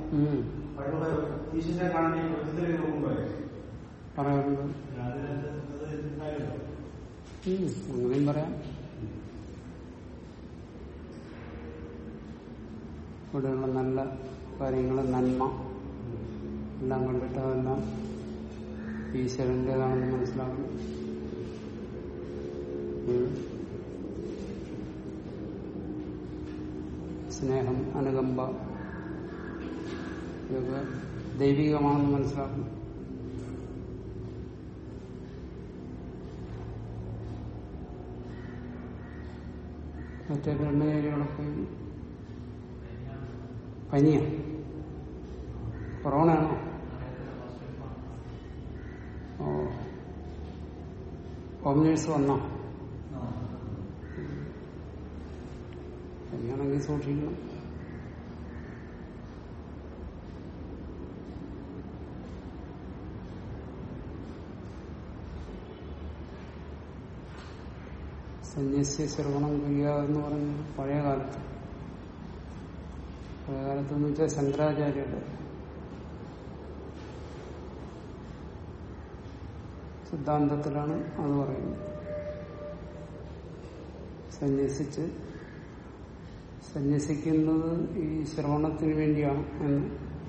ഉം. പഴയ ഈശ്വരനെ കാണാൻ പ്രകൃതിയിലേക്ക് നോക്കുമ്പോൾ പറയാറുണ്ട് ഉം, അങ്ങനെയും പറയാം ഇവിടെയുള്ള നല്ല കാര്യങ്ങൾ നന്മ എല്ലാം കണ്ടിട്ട് അതെല്ലാം ഈശ്വരന്റേതാണെന്ന് മനസ്സിലാക്കണം ഉം. സ്നേഹം അനുകമ്പ ഇതൊക്കെ ദൈവികമാണെന്ന് മനസ്സിലാക്കണം മറ്റേ ബ്രഹ്മചാരികളൊക്കെ പനിയാ കൊറോണ ആണോ ഓ ഹോം നേഴ്സ് വന്നോ പനിയാണെങ്കിൽ സൂക്ഷിക്കണം സന്യസ്യ ശ്രവണം ക്രിയ എന്ന് പറഞ്ഞ പഴയ കാലത്ത് പഴയ കാലത്ത് എന്ന് വെച്ചാൽ ശങ്കരാചാര്യരുടെ സിദ്ധാന്തത്തിലാണ് അത് പറയുന്നത് സന്യസിച്ച് സന്യസിക്കുന്നത് ഈ ശ്രവണത്തിന് വേണ്ടിയാണ് എന്ന്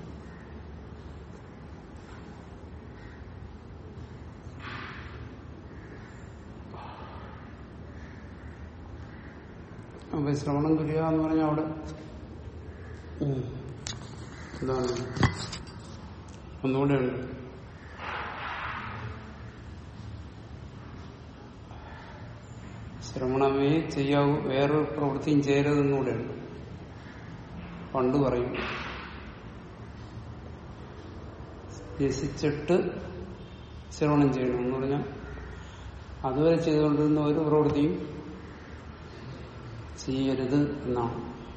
അപ്പൊ ശ്രവണം തുല്യ എന്ന് പറഞ്ഞാൽ അവിടെ ഉം. എന്താണ് ഒന്നുകൂടെ ഉണ്ട് ശ്രവണമേ ചെയ്യാവൂ വേറൊരു പ്രവൃത്തിയും ചെയ്യരുതെന്നുകൂടെ ഉണ്ട് പണ്ട് പറയും രസിച്ചിട്ട് ശ്രവണം ചെയ്യണം എന്ന് പറഞ്ഞാൽ അതുവരെ ചെയ്തുകൊണ്ടിരുന്ന ഒരു പ്രവൃത്തിയും ചെയ്യരുത് എന്നാണ്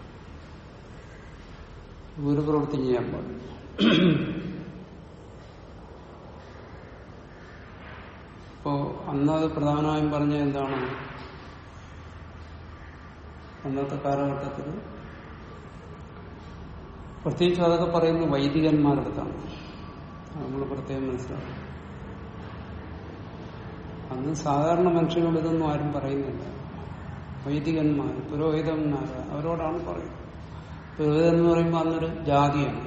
ഒരു പ്രവൃത്തി ചെയ്യാൻ പാടില്ല അപ്പോ അന്നത് പ്രധാനമായും പറഞ്ഞ എന്താണ് അന്നത്തെ കാലഘട്ടത്തിൽ പ്രത്യേകിച്ച് അതൊക്കെ പറയുന്നത് വൈദികന്മാരുടെ അടുത്താണ് നമ്മൾ പ്രത്യേകം മനസ്സിലാക്കണം അന്ന് സാധാരണ മനുഷ്യരോട് ഇതൊന്നും ആരും പറയുന്നില്ല വൈദികന്മാർ പുരോഹിതന്മാർ അവരോടാണ് പറയുന്നത് പുരോഹിതൻ എന്ന് പറയുമ്പോൾ അന്നൊരു ജാതിയാണ്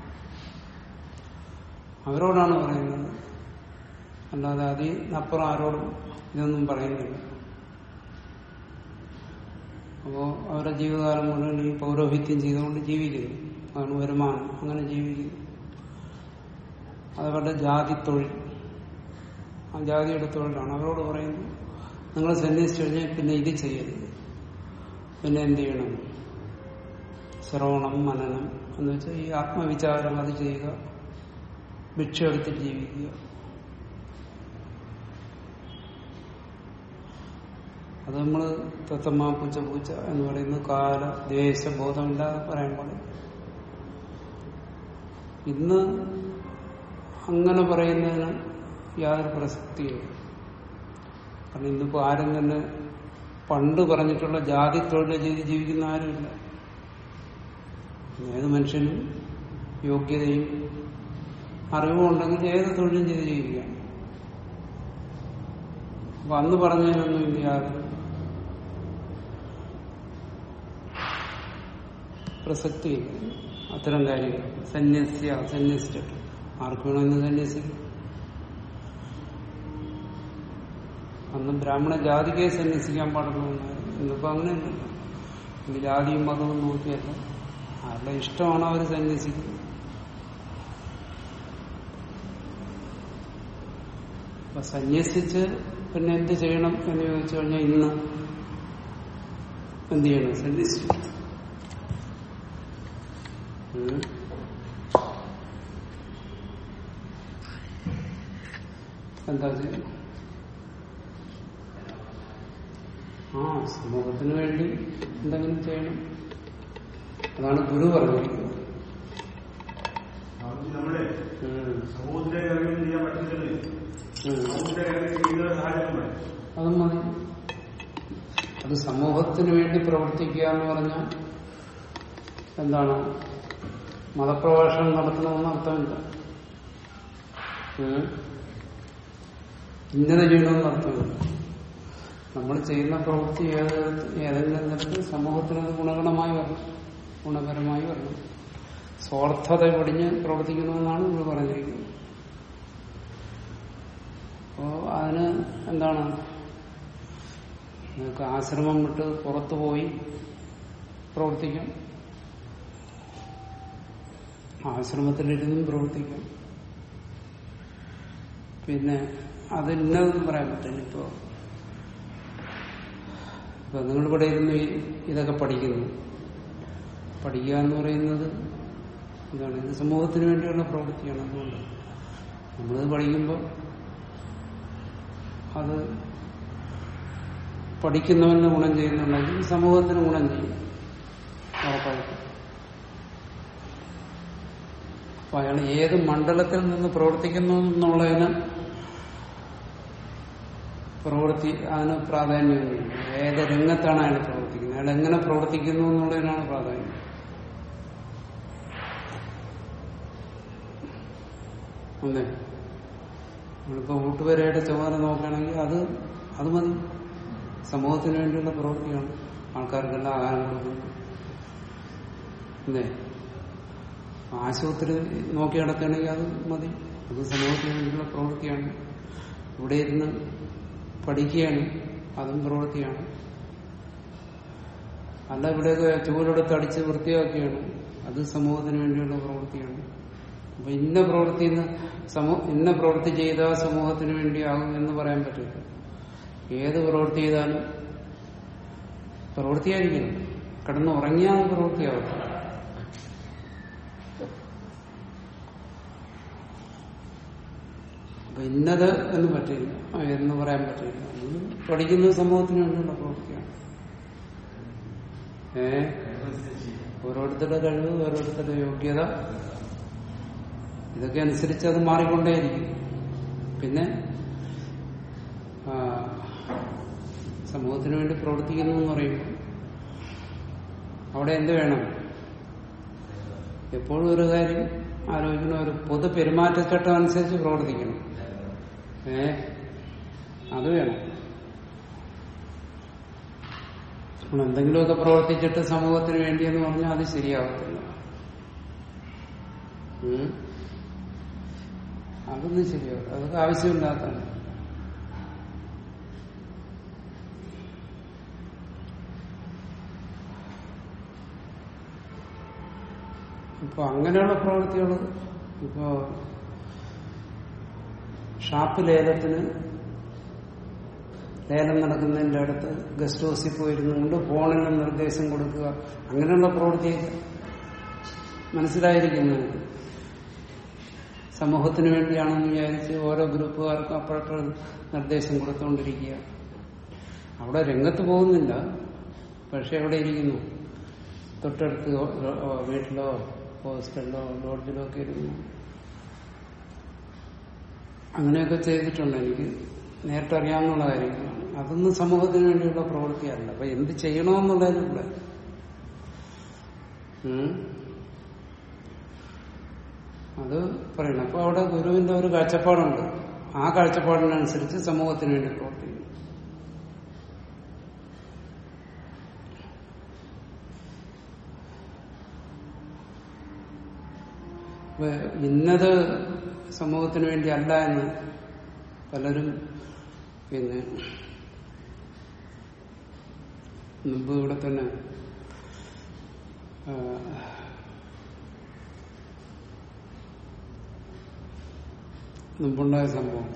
അവരോടാണ് പറയുന്നത് അല്ലാതെ അതിനപ്പുറം ആരോടും ഇതൊന്നും പറയുന്നില്ല അപ്പോ അവരുടെ ജീവിതകാലം മുഴുവൻ ഈ പൗരോഹിത്യം ചെയ്തുകൊണ്ട് ജീവിക്കുന്നു അതാണ് വരുമാനം അങ്ങനെ ജീവിക്കുന്നു അതവരുടെ ജാതി തൊഴിൽ ആ ജാതിയുടെ തൊഴിലാണ് അവരോട് പറയുന്നു നിങ്ങൾ സന്യസിച്ചു കഴിഞ്ഞാൽ പിന്നെ ഇത് ചെയ്യരുത് പിന്നെ എന്ത് ചെയ്യണം ശ്രവണം മനനം എന്ന് വെച്ചാൽ ഈ ആത്മവിചാരം അത് ചെയ്യുക ഭിക്ഷ എടുത്തിട്ട് ജീവിക്കുക അത് നമ്മൾ തത്തമ്മ പൂച്ച പൂച്ച എന്ന് പറയുന്ന കാല ദേശബോധമില്ലാതെ പറയാൻ പാടില്ല ഇന്ന് അങ്ങനെ പറയുന്നതിന് യാതൊരു പ്രസക്തിയില്ല കാരണം ഇന്നിപ്പോ ആരും തന്നെ പണ്ട് പറഞ്ഞിട്ടുള്ള ജാതി തൊഴിൽ ചെയ്ത് ജീവിക്കുന്ന ആരുമില്ല ഏത് മനുഷ്യനും യോഗ്യതയും അറിവും ഉണ്ടെങ്കിൽ ഏത് തൊഴിലും ചെയ്ത് ജീവിക്കാം അപ്പൊ അന്ന് പറഞ്ഞതിനൊന്നും ഇല്ല യാതൊരു പ്രസക്തിയില്ല അത്തരം കാര്യങ്ങൾ സന്യസ്യ സന്യസിച്ചിട്ട് ആർക്ക് വേണമെന്ന് സന്യസിക്കും അന്ന് ബ്രാഹ്മണ ജാതിക്കേ സന്യസിക്കാൻ പാടുള്ളൂ എന്നായിരുന്നു. ഇന്നിപ്പോ അങ്ങനെയല്ല ഇന്ന് ജാതിയും മതവും നോക്കിയല്ല ആരുടെ ഇഷ്ടമാണ് അവർ സന്യസിക്കുന്നത് അപ്പൊ സന്യസിച്ച് പിന്നെ എന്ത് ചെയ്യണം എന്ന് ചോദിച്ചു കഴിഞ്ഞാൽ ഇന്ന് എന്ത് ചെയ്യണം സന്യസിച്ചു ഉം. എന്താ ചെയ്യണം ആ സമൂഹത്തിന് വേണ്ടി എന്തെങ്കിലും ചെയ്യണം അതാണ് ഗുരു പറഞ്ഞിരിക്കുന്നത് നമ്മളെ ഉം. സമൂഹത്തിലേക്ക് ഇറങ്ങി ചെയ്യാൻ പറ്റുന്നത് ഉം. സമൂഹത്തിലേക്ക് ഇറങ്ങി ചെയ്യുന്ന സാഹചര്യമാണ് അതും മതി അത് സമൂഹത്തിന് വേണ്ടി പ്രവർത്തിക്കുക എന്ന് പറഞ്ഞാൽ എന്താണ് മതപ്രഭാഷണം നടത്തണമെന്ന് അർത്ഥമില്ല ഉം. ഇന്നത് ചെയ്യണമെന്ന് അർത്ഥമില്ല നമ്മൾ ചെയ്യുന്ന പ്രവൃത്തി ഏത് ഏതെങ്കിലും തരത്തിൽ സമൂഹത്തിന് അത് ഗുണഗണമായി വരണം ഗുണപരമായി വരണം സ്വാർത്ഥത വെടിഞ്ഞ് പ്രവർത്തിക്കണമെന്നാണ് നിങ്ങൾ പറഞ്ഞിരിക്കുന്നത് അപ്പോ അതിന് എന്താണ് നിങ്ങൾക്ക് ആശ്രമം വിട്ട് പുറത്തു പോയി പ്രവർത്തിക്കാം ആശ്രമത്തിലിരുന്നും പ്രവർത്തിക്കാം പിന്നെ അത് ഇന്നതെന്ന് പറയാൻ പറ്റില്ല ഇപ്പോ ഇപ്പൊ നിങ്ങളിവിടെ ഇരുന്ന് ഈ- ഇതൊക്കെ പഠിക്കുന്നു പഠിക്കുക എന്ന് പറയുന്നത് എന്താണ് ഇത് സമൂഹത്തിന് വേണ്ടിയുള്ള പ്രവൃത്തിയാണ് അതുകൊണ്ട് നമ്മളിത് പഠിക്കുമ്പോൾ അത് പഠിക്കുന്നവന് ഗുണം ചെയ്യുന്നുണ്ടെങ്കിൽ സമൂഹത്തിന് ഗുണം ചെയ്യും ഉറപ്പായിട്ടും അപ്പൊ അയാൾ ഏത് മണ്ഡലത്തിൽ നിന്ന് പ്രവർത്തിക്കുന്നു എന്നുള്ളതിന് പ്രവൃത്തി അതിന് പ്രാധാന്യമൊന്നുമില്ല ഏത് രംഗത്താണ് അയാൾ പ്രവർത്തിക്കുന്നത് അയാൾ എങ്ങനെ പ്രവർത്തിക്കുന്നു എന്നുള്ളതിനാണ് പ്രാധാന്യം അല്ലേ നമ്മളിപ്പോ ഊട്ടുപേരയുടെ ചുമതല നോക്കുകയാണെങ്കിൽ അത് അത് മതി സമൂഹത്തിന് വേണ്ടിയുള്ള പ്രവൃത്തിയാണ് ആൾക്കാർക്കെല്ലാം ആഹാരം കൊടുക്കുന്നു അല്ലേ ആശുപത്രി നോക്കി നടക്കുകയാണെങ്കിൽ അത് മതി അത് സമൂഹത്തിന് വേണ്ടിയുള്ള പ്രവൃത്തിയാണ് ഇവിടെ ഇരുന്ന് പഠിക്കുകയാണ് അതും പ്രവൃത്തിയാണ് അല്ല ഇവിടെയൊക്കെ ചൂലെടുത്ത് അടിച്ച് വൃത്തിയാക്കുകയാണ് അത് സമൂഹത്തിന് വേണ്ടിയുള്ള പ്രവൃത്തിയാണ് അപ്പൊ ഇന്ന പ്രവൃത്തി സമൂഹ ഇന്ന പ്രവൃത്തി ചെയ്താൽ സമൂഹത്തിന് വേണ്ടിയാകും എന്ന് പറയാൻ പറ്റില്ല ഏത് പ്രവൃത്തി ചെയ്താലും പ്രവൃത്തിയായിരിക്കണം കിടന്ന് ഉറങ്ങിയാൽ അത് പ്രവൃത്തിയാവത്തില്ല അപ്പൊ ഇന്നത് എന്ന് പറ്റില്ല ആ, എന്ന് പറയാൻ പറ്റില്ല ഇത് പഠിക്കുന്നത് സമൂഹത്തിന് വേണ്ടിയുള്ള പ്രവൃത്തിയാണ് ഏ ഓരോരുത്തരുടെ കഴിവ് ഓരോരുത്തരുടെ യോഗ്യത ഇതൊക്കെ അനുസരിച്ച് അത് മാറിക്കൊണ്ടേയിരിക്കും പിന്നെ ആ, സമൂഹത്തിന് വേണ്ടി പ്രവർത്തിക്കുന്നു എന്ന് പറയുമ്പോൾ അവിടെ എന്ത് വേണം എപ്പോഴും ഒരു കാര്യം ആലോചിക്കണം ഒരു പൊതു പെരുമാറ്റച്ചട്ടം അനുസരിച്ച് പ്രവർത്തിക്കണം ഏ അത് വേണം നമ്മൾ എന്തെങ്കിലുമൊക്കെ പ്രവർത്തിച്ചിട്ട് സമൂഹത്തിന് വേണ്ടിയെന്ന് പറഞ്ഞാൽ അത് ശരിയാവത്തില്ല ഉം. അതൊന്നും ശരിയാവും അതൊക്കെ ആവശ്യമില്ലാത്തതാണ് ഇപ്പൊ അങ്ങനെയുള്ള പ്രവൃത്തികൾ ഇപ്പോ ഷാപ്പ് ലേലത്തിന് ലേലം നടക്കുന്നതിന്റെ അടുത്ത് ഗസ്റ്റ് ഹൗസിൽ പോയിരുന്നുകൊണ്ട് ഫോണിന് നിർദ്ദേശം കൊടുക്കുക അങ്ങനെയുള്ള പ്രവൃത്തി മനസ്സിലായിരിക്കുന്നത് സമൂഹത്തിന് വേണ്ടിയാണെന്ന് വിചാരിച്ച് ഓരോ ഗ്രൂപ്പുകാർക്കും അപ്പോഴപ്പോഴും നിർദ്ദേശം കൊടുത്തുകൊണ്ടിരിക്കുക അവിടെ രംഗത്ത് പോകുന്നില്ല പക്ഷെ എവിടെ ഇരിക്കുന്നു തൊട്ടടുത്ത് ഓ- ഓ- വീട്ടിലോ ഹോസ്റ്റലിലോ ലോഡ്ജിലോ ഒക്കെ ഇരുന്നു അങ്ങനെയൊക്കെ ചെയ്തിട്ടുണ്ട് എനിക്ക് നേരിട്ട് അറിയാവുന്ന കാര്യങ്ങളാണ് അതൊന്നും സമൂഹത്തിന് വേണ്ടിയുള്ള പ്രവൃത്തിയല്ല അപ്പൊ എന്ത് ചെയ്യണമെന്നുള്ളതിനുള്ള ഉം. അത് പറയണം അപ്പൊ അവിടെ ഗുരുവിന്റെ ഒരു കാഴ്ചപ്പാടുണ്ട് ആ കാഴ്ചപ്പാടിനനുസരിച്ച് സമൂഹത്തിന് വേണ്ടി പ്രവർത്തിക്കുന്നു അപ്പൊ ഇന്നത് സമൂഹത്തിന് വേണ്ടി അല്ല എന്ന് പലരും പിന്നെ മുമ്പ് ഇവിടെ തന്നെ ആ, മുമ്പുണ്ടായ സംഭവം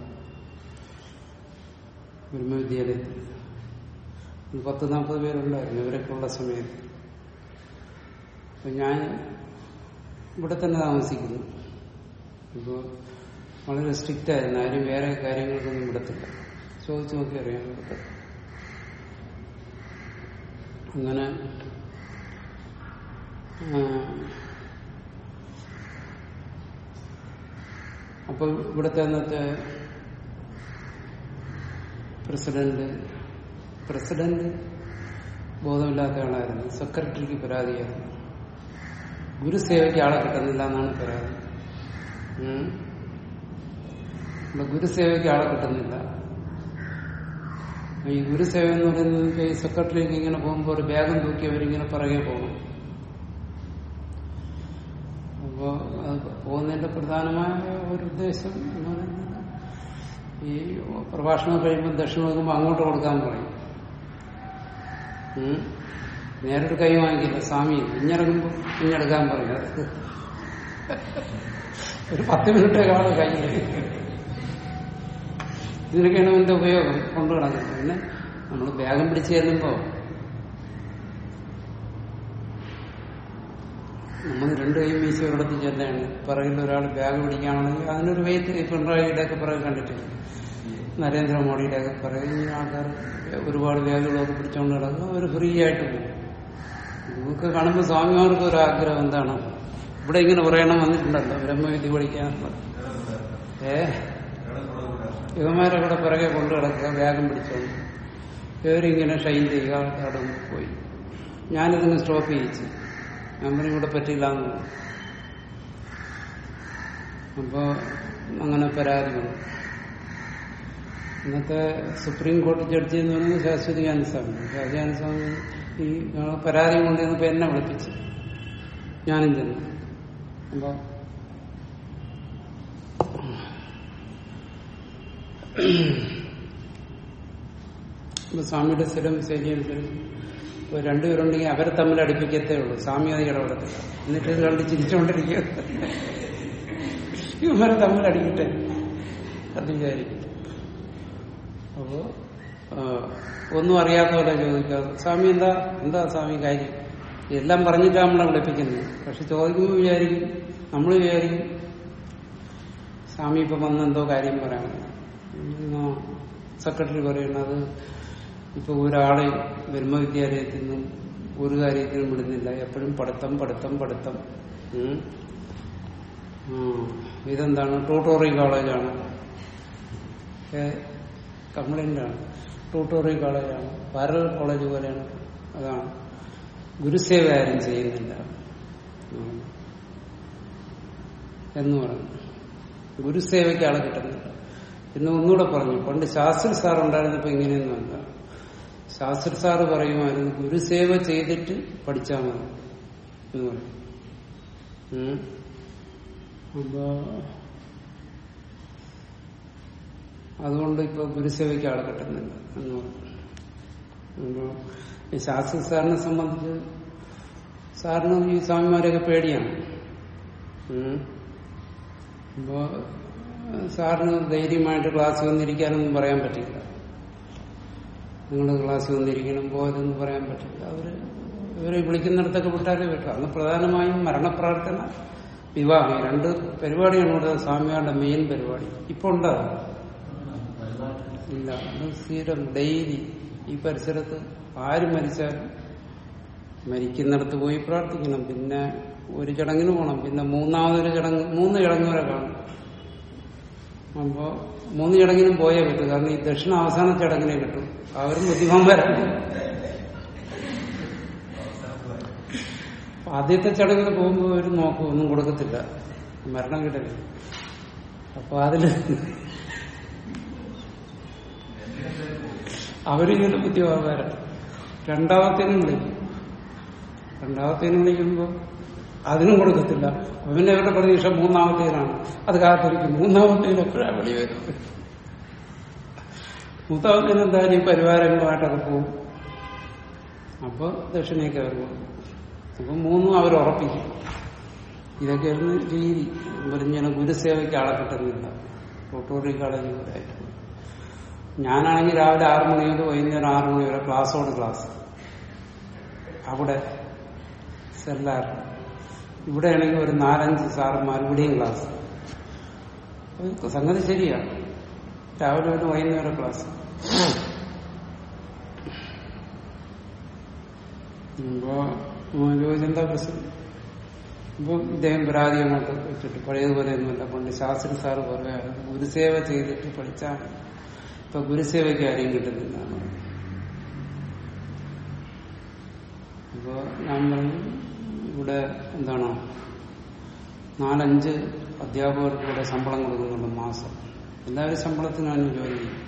ബ്രഹ്മവിദ്യാലയത്തിൽ ഒരു പത്ത് നാൽപ്പത് പേരുണ്ടായിരുന്നു ഇവരൊക്കെ ഉള്ള സമയത്ത് അപ്പൊ ഞാൻ ഇവിടെ തന്നെ താമസിക്കുന്നു ഇപ്പോ വളരെ സ്ട്രിക്റ്റ് ആയിരുന്നു ആരും വേറെ കാര്യങ്ങൾക്കൊന്നും വിടത്തില്ല ചോദിച്ചു നോക്കി അറിയാം ഇവിടുത്തെ അങ്ങനെ ആ, അപ്പൊ ഇവിടുത്തെ അന്നത്തെ പ്രസിഡന്റ് പ്രസിഡന്റ് ബോധമില്ലാത്ത ആളായിരുന്നു സെക്രട്ടറിക്ക് പരാതിയായിരുന്നു ഗുരുസേവയ്ക്ക് ആളെ കിട്ടുന്നില്ല എന്നാണ് പരാതി ഉം. ഇവിടെ ഗുരുസേവയ്ക്ക് ആളെ കിട്ടുന്നില്ല ഈ ഗുരുസേവ എന്ന് പറയുന്നത് ഈ സെക്രട്ടറിക്ക് ഇങ്ങനെ പോകുമ്പോൾ ഒരു ബാഗും തൂക്കി അവരിങ്ങനെ പിറകെ പോകണം അപ്പോ അത് പോകുന്നതിന്റെ പ്രധാനമായ ഒരു ഉദ്ദേശം എന്ന് പറയുന്നത് ഈ പ്രഭാഷണം കഴിയുമ്പോൾ ദക്ഷിണ നോക്കുമ്പോൾ അങ്ങോട്ട് കൊടുക്കാൻ പറയും ഉം. നേരിട്ട് കൈ വാങ്ങിക്കില്ല സ്വാമി ഇഞ്ഞിറങ്ങുമ്പോൾ ഇഞ്ഞെടുക്കാൻ പറയും അത് ഒരു പത്ത് മിനിറ്റ് കാണും കയ്യിൽ ഇതിനൊക്കെയാണ് എന്റെ ഉപയോഗം കൊണ്ടു കിടക്കുന്നത് പിന്നെ നമ്മൾ ബാഗം പിടിച്ചു ചെല്ലുമ്പോ നമ്മൾ രണ്ടു കൈ വീശി ഒരിടത്ത് ചെല്ലാണ് പിറകിൽ ഒരാൾ ബാഗ് പിടിക്കുകയാണെങ്കിൽ അതിനൊരു വെയിറ്റ് ഈ പിണറായിയുടെ ഒക്കെ പിറകെ കണ്ടിട്ടില്ല നരേന്ദ്രമോദിയുടെ ഒക്കെ പിറകെ ഈ ആൾക്കാർ ഒരുപാട് ബാഗുകളൊക്കെ പിടിച്ചുകൊണ്ട് കിടക്കും അവർ ഫ്രീ ആയിട്ട് പോകും ഇതൊക്കെ കാണുമ്പോൾ സ്വാമിമാർക്ക് ഒരു ആഗ്രഹം എന്താണ് ഇവിടെ ഇങ്ങനെ പറയണം വന്നിട്ടുണ്ടല്ലോ ബ്രഹ്മവിധി പഠിക്കാനുള്ള ഏ ഇവന്മാരവിടെ പിറകെ കൊണ്ടു കിടക്കുക വേഗം പിടിച്ചോണ്ട് ഇവരിങ്ങനെ ഷൈൻ ചെയ്യുക അവിടെ പോയി ഞാനിതിന് സ്റ്റോപ്പ് ചെയ്യിച്ചു ഞാൻ പറഞ്ഞു ഇവിടെ പറ്റില്ല എന്ന് പറഞ്ഞു. അപ്പോ അങ്ങനെ പരാതി വന്നു ഇന്നത്തെ സുപ്രീം കോടതി ജഡ്ജി എന്ന് പറയുന്നത് ശാശ്വതികാനന്ദ സ്വാമി ശാശ്വതികാനന്ദ സ്വാമി ഈ ഞങ്ങൾ പരാതി കൊണ്ടുവന്നപ്പോ എന്നെ വിളിപ്പിച്ചു ഞാനും ചെന്നു അപ്പൊ ഇപ്പൊ സ്വാമിയുടെ സ്ഥിരം ശൈലി അനുസരിച്ച് ഇപ്പൊ രണ്ടുപേരുണ്ടെങ്കിൽ അവരെ തമ്മിൽ അടുപ്പിക്കത്തേ ഉള്ളൂ സ്വാമി അത് ഇടപെടത്തില്ല എന്നിട്ട് ഇത് കണ്ട് ചിരിച്ചുകൊണ്ടിരിക്കുക ഇവരെ തമ്മിൽ അടിക്കട്ടെ അത് വിചാരിക്കും അപ്പോ ആ, ഒന്നും അറിയാത്ത പോലെ ചോദിക്കാതെ സ്വാമി എന്താ എന്താ സ്വാമി കാര്യം എല്ലാം പറഞ്ഞിട്ടാണ് നമ്മളെ വിളിപ്പിക്കുന്നത് പക്ഷെ ചോദിക്കുമ്പോൾ വിചാരിക്കും നമ്മൾ വിചാരിക്കും സ്വാമി ഇപ്പം വന്ന് എന്തോ കാര്യം പറയാൻ സെക്രട്ടറി പറയുന്നത് ഇപ്പൊ ഒരാളെ ബ്രഹ്മവിദ്യാലയത്തിൽ നിന്നും ഒരു കാര്യത്തിനും വിടുന്നില്ല എപ്പോഴും പഠിത്തം പഠിത്തം പഠിത്തം ഉം. ആ, ഇതെന്താണ് ട്യൂട്ടോറിയൽ കോളേജാണ് കംപ്ലൈന്റ് ആണ് ട്യൂട്ടോറിയൽ കോളേജാണ് പാരൽ കോളേജ് പോലെയാണ് അതാണ് ഗുരുസേവ ആരും ചെയ്യുന്നില്ല ഉം. എന്ന് പറഞ്ഞു ഗുരുസേവയ്ക്ക് ആളെ കിട്ടുന്നില്ല പിന്നെ ഒന്നുകൂടെ പറഞ്ഞു പണ്ട് ശാസ്ത്രി സാർ ഉണ്ടായിരുന്നപ്പോ ഇങ്ങനെയൊന്നുമല്ല ശാസ്ത്രി സാറ് പറയുമായിരുന്നു ഗുരുസേവ ചെയ്തിട്ട് പഠിച്ചാൽ മതി എന്ന് പറയും ഉം. അപ്പോ അതുകൊണ്ട് ഇപ്പൊ ഗുരുസേവയ്ക്ക് ആളെ കിട്ടുന്നില്ല എന്ന് പറഞ്ഞു അപ്പോ ഈ ശാസ്ത്രി സാറിനെ സംബന്ധിച്ച് സാറിന് ഈ സ്വാമിമാരെയൊക്കെ പേടിയാണ് ഉം. അപ്പോ സാറിന് ധൈര്യമായിട്ട് ക്ലാസ് വന്നിരിക്കാനൊന്നും പറയാൻ പറ്റില്ല നിങ്ങൾ ക്ലാസ് വന്നിരിക്കണം പോയതെന്ന് പറയാൻ പറ്റില്ല അവര് ഇവരെ വിളിക്കുന്നിടത്തൊക്കെ വിട്ടാലേ പറ്റും അന്ന് പ്രധാനമായും മരണപ്രാർത്ഥന വിവാഹം ഈ രണ്ട് പരിപാടിയാണ് ഇവിടെ സ്വാമികളുടെ മെയിൻ പരിപാടി ഇപ്പൊ ഉണ്ടോ ഇല്ല അത് സ്ഥിരം ഡെയിലി ഈ പരിസരത്ത് ആര് മരിച്ചാലും മരിക്കുന്നിടത്ത് പോയി പ്രാർത്ഥിക്കണം പിന്നെ ഒരു ചടങ്ങിന് പോകണം പിന്നെ മൂന്നാമതൊരു ചടങ്ങ് മൂന്ന് ചടങ്ങ് വരെ കാണും അപ്പോ മൂന്ന് ചടങ്ങിനും പോയേ പറ്റൂ കാരണം ഈ ദക്ഷിണ അവസാന ചടങ്ങിനെ കിട്ടും അവരും ബുദ്ധിമാന്മാരാണ് അപ്പൊ ആദ്യത്തെ ചടങ്ങിന് പോകുമ്പോൾ അവർ നോക്കും ഒന്നും കൊടുക്കത്തില്ല മരണം കിട്ടില്ല അപ്പൊ അതില് അവരിങ്ങനെ ബുദ്ധിമാന്മാരാണ് രണ്ടാമത്തേനും വിളിക്കും രണ്ടാമത്തേനും വിളിക്കുമ്പോ അതിനും കൊടുക്കത്തില്ല അവന്റെ അവരുടെ പ്രതീക്ഷ മൂന്നാമത്തേനാണ് അത് കാത്തിരിക്കും മൂന്നാമത്തേന് എപ്പോഴാണ് വിളി വരുന്നത് മൂന്നാമത്തേന് എന്തായാലും ഈ പരിവാരങ്ങളുമായിട്ടൊക്കെ പോകും അപ്പൊ ദക്ഷിണയൊക്കെ അവർ കൊടുക്കും അപ്പൊ മൂന്നും അവർ ഉറപ്പിക്കും ഇതൊക്കെയായിരുന്നു രീതി പറഞ്ഞാൽ ഗുരുസേവയ്ക്ക് ആളെ കിട്ടുന്നില്ല ടോട്ടോറി കോളേജ് കൂടെ ആയിട്ട് ഞാനാണെങ്കിൽ രാവിലെ ആറു മണി മുതൽ വൈകുന്നേരം ആറു മണി വരെ ക്ലാസ്സോട് ക്ലാസ് അവിടെ സെല്ലാർ ഇവിടെയാണെങ്കിൽ ഒരു നാലഞ്ച് സാറന്മാർ ഇവിടെയും ക്ലാസ് അത് സംഗതി ശരിയാണ് രാവിലെ ഒരു വൈകുന്നേരം ക്ലാസ് അപ്പോ യുവജനതാ പ്രസിഡന്റ് അപ്പൊ ഇദ്ദേഹം പരാതി അങ്ങോട്ട് വെച്ചിട്ട് പഴയതുപോലെയൊന്നുമല്ല പണ്ട് ശാസ്ത്രി സാറ് പറയാറ് ഗുരുസേവ ചെയ്തിട്ട് പഠിച്ചാൽ മതി. ഇപ്പൊ ഗുരുസേവയ്ക്ക് ആരെയും കിട്ടുന്നില്ല എന്ന് പറഞ്ഞു. അപ്പോ ഞാൻ പറഞ്ഞു ഇവിടെ എന്താണ് നാലഞ്ച് അധ്യാപകർക്ക് ഇവിടെ ശമ്പളം കൊടുക്കുന്നുണ്ട് മാസം എല്ലാവരും ശമ്പളത്തിനാണ് ജോലി ചെയ്യുന്നത്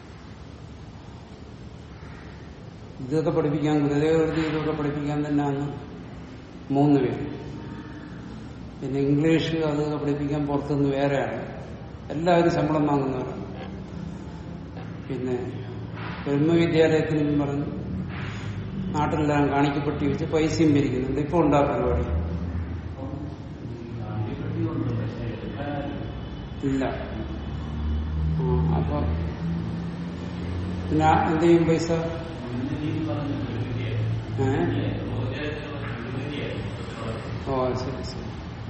ഇതൊക്കെ പഠിപ്പിക്കാൻ ഗുരുദേവൃത്തി ഇതൊക്കെ പഠിപ്പിക്കാൻ തന്നെയാണ് മൂന്ന് പേര് പിന്നെ ഇംഗ്ലീഷ് അതൊക്കെ പഠിപ്പിക്കാൻ പുറത്തുനിന്ന് വേറെയാണ് എല്ലാവരും ശമ്പളം വാങ്ങുന്നവരാണ് പിന്നെ ബ്രഹ്മവിദ്യാലയത്തിനും പറഞ്ഞ് നാട്ടിലെല്ലാം കാണിക്കപ്പെട്ടി വെച്ച് പൈസയും പിരിക്കുന്നുണ്ട് ഇപ്പൊ ഉണ്ടാ പരിപാടി ഇല്ല ആ, അപ്പൊ പിന്നെ എന്ത് ചെയ്യും പൈസ ഏ ഓ ശരി ശരി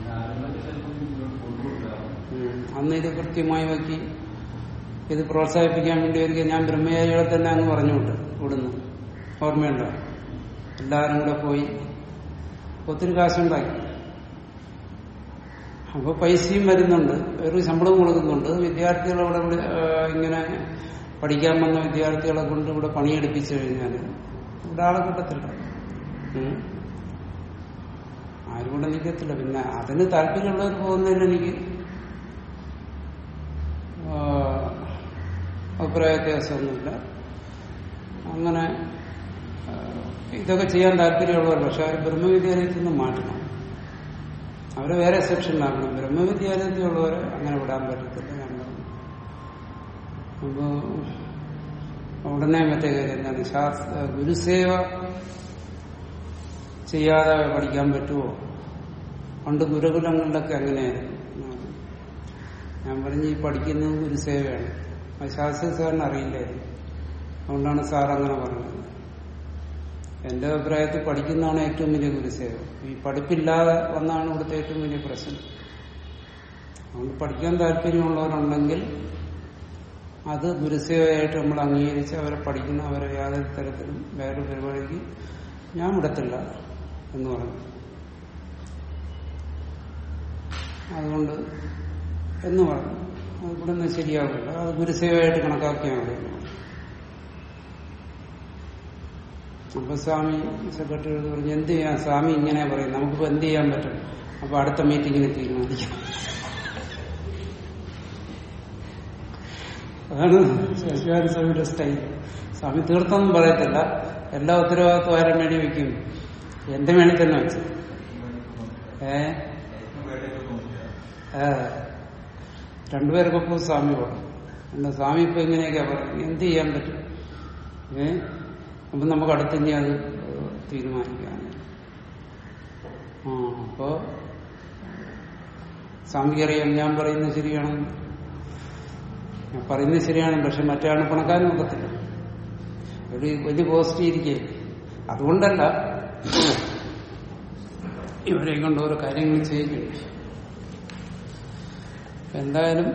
ഉം. അന്ന് ഇത് കൃത്യമായി നോക്കി ഇത് പ്രോത്സാഹിപ്പിക്കാൻ വേണ്ടി ഒരിക്കൽ ഞാൻ ബ്രഹ്മചാരികളെ തന്നെ അങ്ങ് പറഞ്ഞു വിട്ടു ഇവിടുന്ന് ഓർമ്മയുണ്ടോ എല്ലാവരും കൂടെ പോയി ഒത്തിരി കാശുണ്ടാക്കി അപ്പൊ പൈസയും വരുന്നുണ്ട് ഒരു ശമ്പളം കൊടുക്കുന്നുണ്ട് വിദ്യാർത്ഥികളെ ഇവിടെ വിളി- ആ, ഇങ്ങനെ പഠിക്കാൻ വന്ന വിദ്യാർത്ഥികളെ കൊണ്ട് ഇവിടെ പണിയെടുപ്പിച്ചു കഴിഞ്ഞാൽ ഇവിടെ ആളെ കിട്ടത്തില്ല ഉം. ആരും ഇവിടെ നിൽക്കത്തില്ല പിന്നെ അതിന് താല്പര്യമുള്ളവർ പോകുന്നതിന് എനിക്ക് ആ, അഭിപ്രായ വ്യത്യാസമൊന്നുമില്ല അങ്ങനെ ആ, ഇതൊക്കെ ചെയ്യാൻ താല്പര്യമുള്ളവർ പക്ഷെ അവർ ബ്രഹ്മവിദ്യാലയത്തിൽ നിന്ന് മാറ്റണം അവരെ വേറെ സെക്ഷനിലാക്കണം ബ്രഹ്മവിദ്യാലയത്തിലുള്ളവരെ അങ്ങനെ വിടാൻ പറ്റത്തില്ല ഞാൻ പറഞ്ഞു അപ്പോ ഉടനെ മറ്റേ കാര്യം എന്താണ് ശാസ്ത്ര ഗുരുസേവ ചെയ്യാതെ പഠിക്കാൻ പറ്റുമോ പണ്ട് ഗുരുകുലങ്ങളിലൊക്കെ അങ്ങനെയായിരുന്നു ഞാൻ പറഞ്ഞു ഈ പഠിക്കുന്നത് ഗുരുസേവയാണ് അത് ശാസ്ത്രി സാറിന് അറിയില്ലായിരുന്നു അതുകൊണ്ടാണ് സാർ അങ്ങനെ പറഞ്ഞത് എന്റെ അഭിപ്രായത്തിൽ പഠിക്കുന്നതാണ് ഏറ്റവും വലിയ ഗുരുസേവ ഈ പഠിപ്പില്ലാതെ വന്നാണ് ഇവിടുത്തെ ഏറ്റവും വലിയ പ്രശ്നം അതുകൊണ്ട് പഠിക്കാൻ താല്പര്യമുള്ളവരുണ്ടെങ്കിൽ അത് ഗുരുസേവയായിട്ട് നമ്മൾ അംഗീകരിച്ച് അവരെ പഠിക്കുന്ന അവരെ യാതൊരു തരത്തിലും വേറെ പരിപാടിക്ക് ഞാൻ വിടത്തില്ല എന്ന് പറഞ്ഞു അതുകൊണ്ട് എന്ന് പറഞ്ഞു അത് ഇവിടെ നിന്ന് ശരിയാവില്ല അത് ഗുരുസേവയായിട്ട് കണക്കാക്കിയാൽ മതി അപ്പൊ സ്വാമി സെക്രട്ടറിയോട് പറഞ്ഞു എന്ത് ചെയ്യാം സ്വാമി ഇങ്ങനെ പറയും നമുക്കിപ്പോ എന്ത് ചെയ്യാൻ പറ്റും അപ്പൊ അടുത്ത മീറ്റിങ്ങിന് തീരുമാനിക്കാം അതാണ് ശശികാരി സ്വാമിയുടെ സ്റ്റൈൽ സ്വാമി തീർത്തൊന്നും പറയത്തില്ല എല്ലാ ഉത്തരവാദിത്വം ആരും വേണ്ടി വെക്കും എന്റെ വേണ്ടി തന്നെ വെച്ചു ഏ ഏ രണ്ടുപേർക്കൊപ്പം സ്വാമി പറഞ്ഞു എന്റെ സ്വാമി ഇപ്പൊ ഇങ്ങനെയൊക്കെ പറയും എന്ത് ചെയ്യാൻ പറ്റും ഏ അപ്പൊ നമുക്ക് അടുത്ത് ഇനി അത് തീരുമാനിക്കാം ആ അപ്പോ സ്വാമിക്ക് അറിയാം ഞാൻ പറയുന്നത് ശരിയാണ് ഞാൻ പറയുന്നത് ശരിയാണ് പക്ഷെ മറ്റേ ആൾ പണക്കാരൻ നോക്കത്തില്ല ഒരു വലിയ പോസ്റ്റ് ഇരിക്കേ അതുകൊണ്ടല്ല ഇവരെ കൊണ്ട് ഓരോ കാര്യങ്ങൾ ചെയ്യുന്നുണ്ട് എന്തായാലും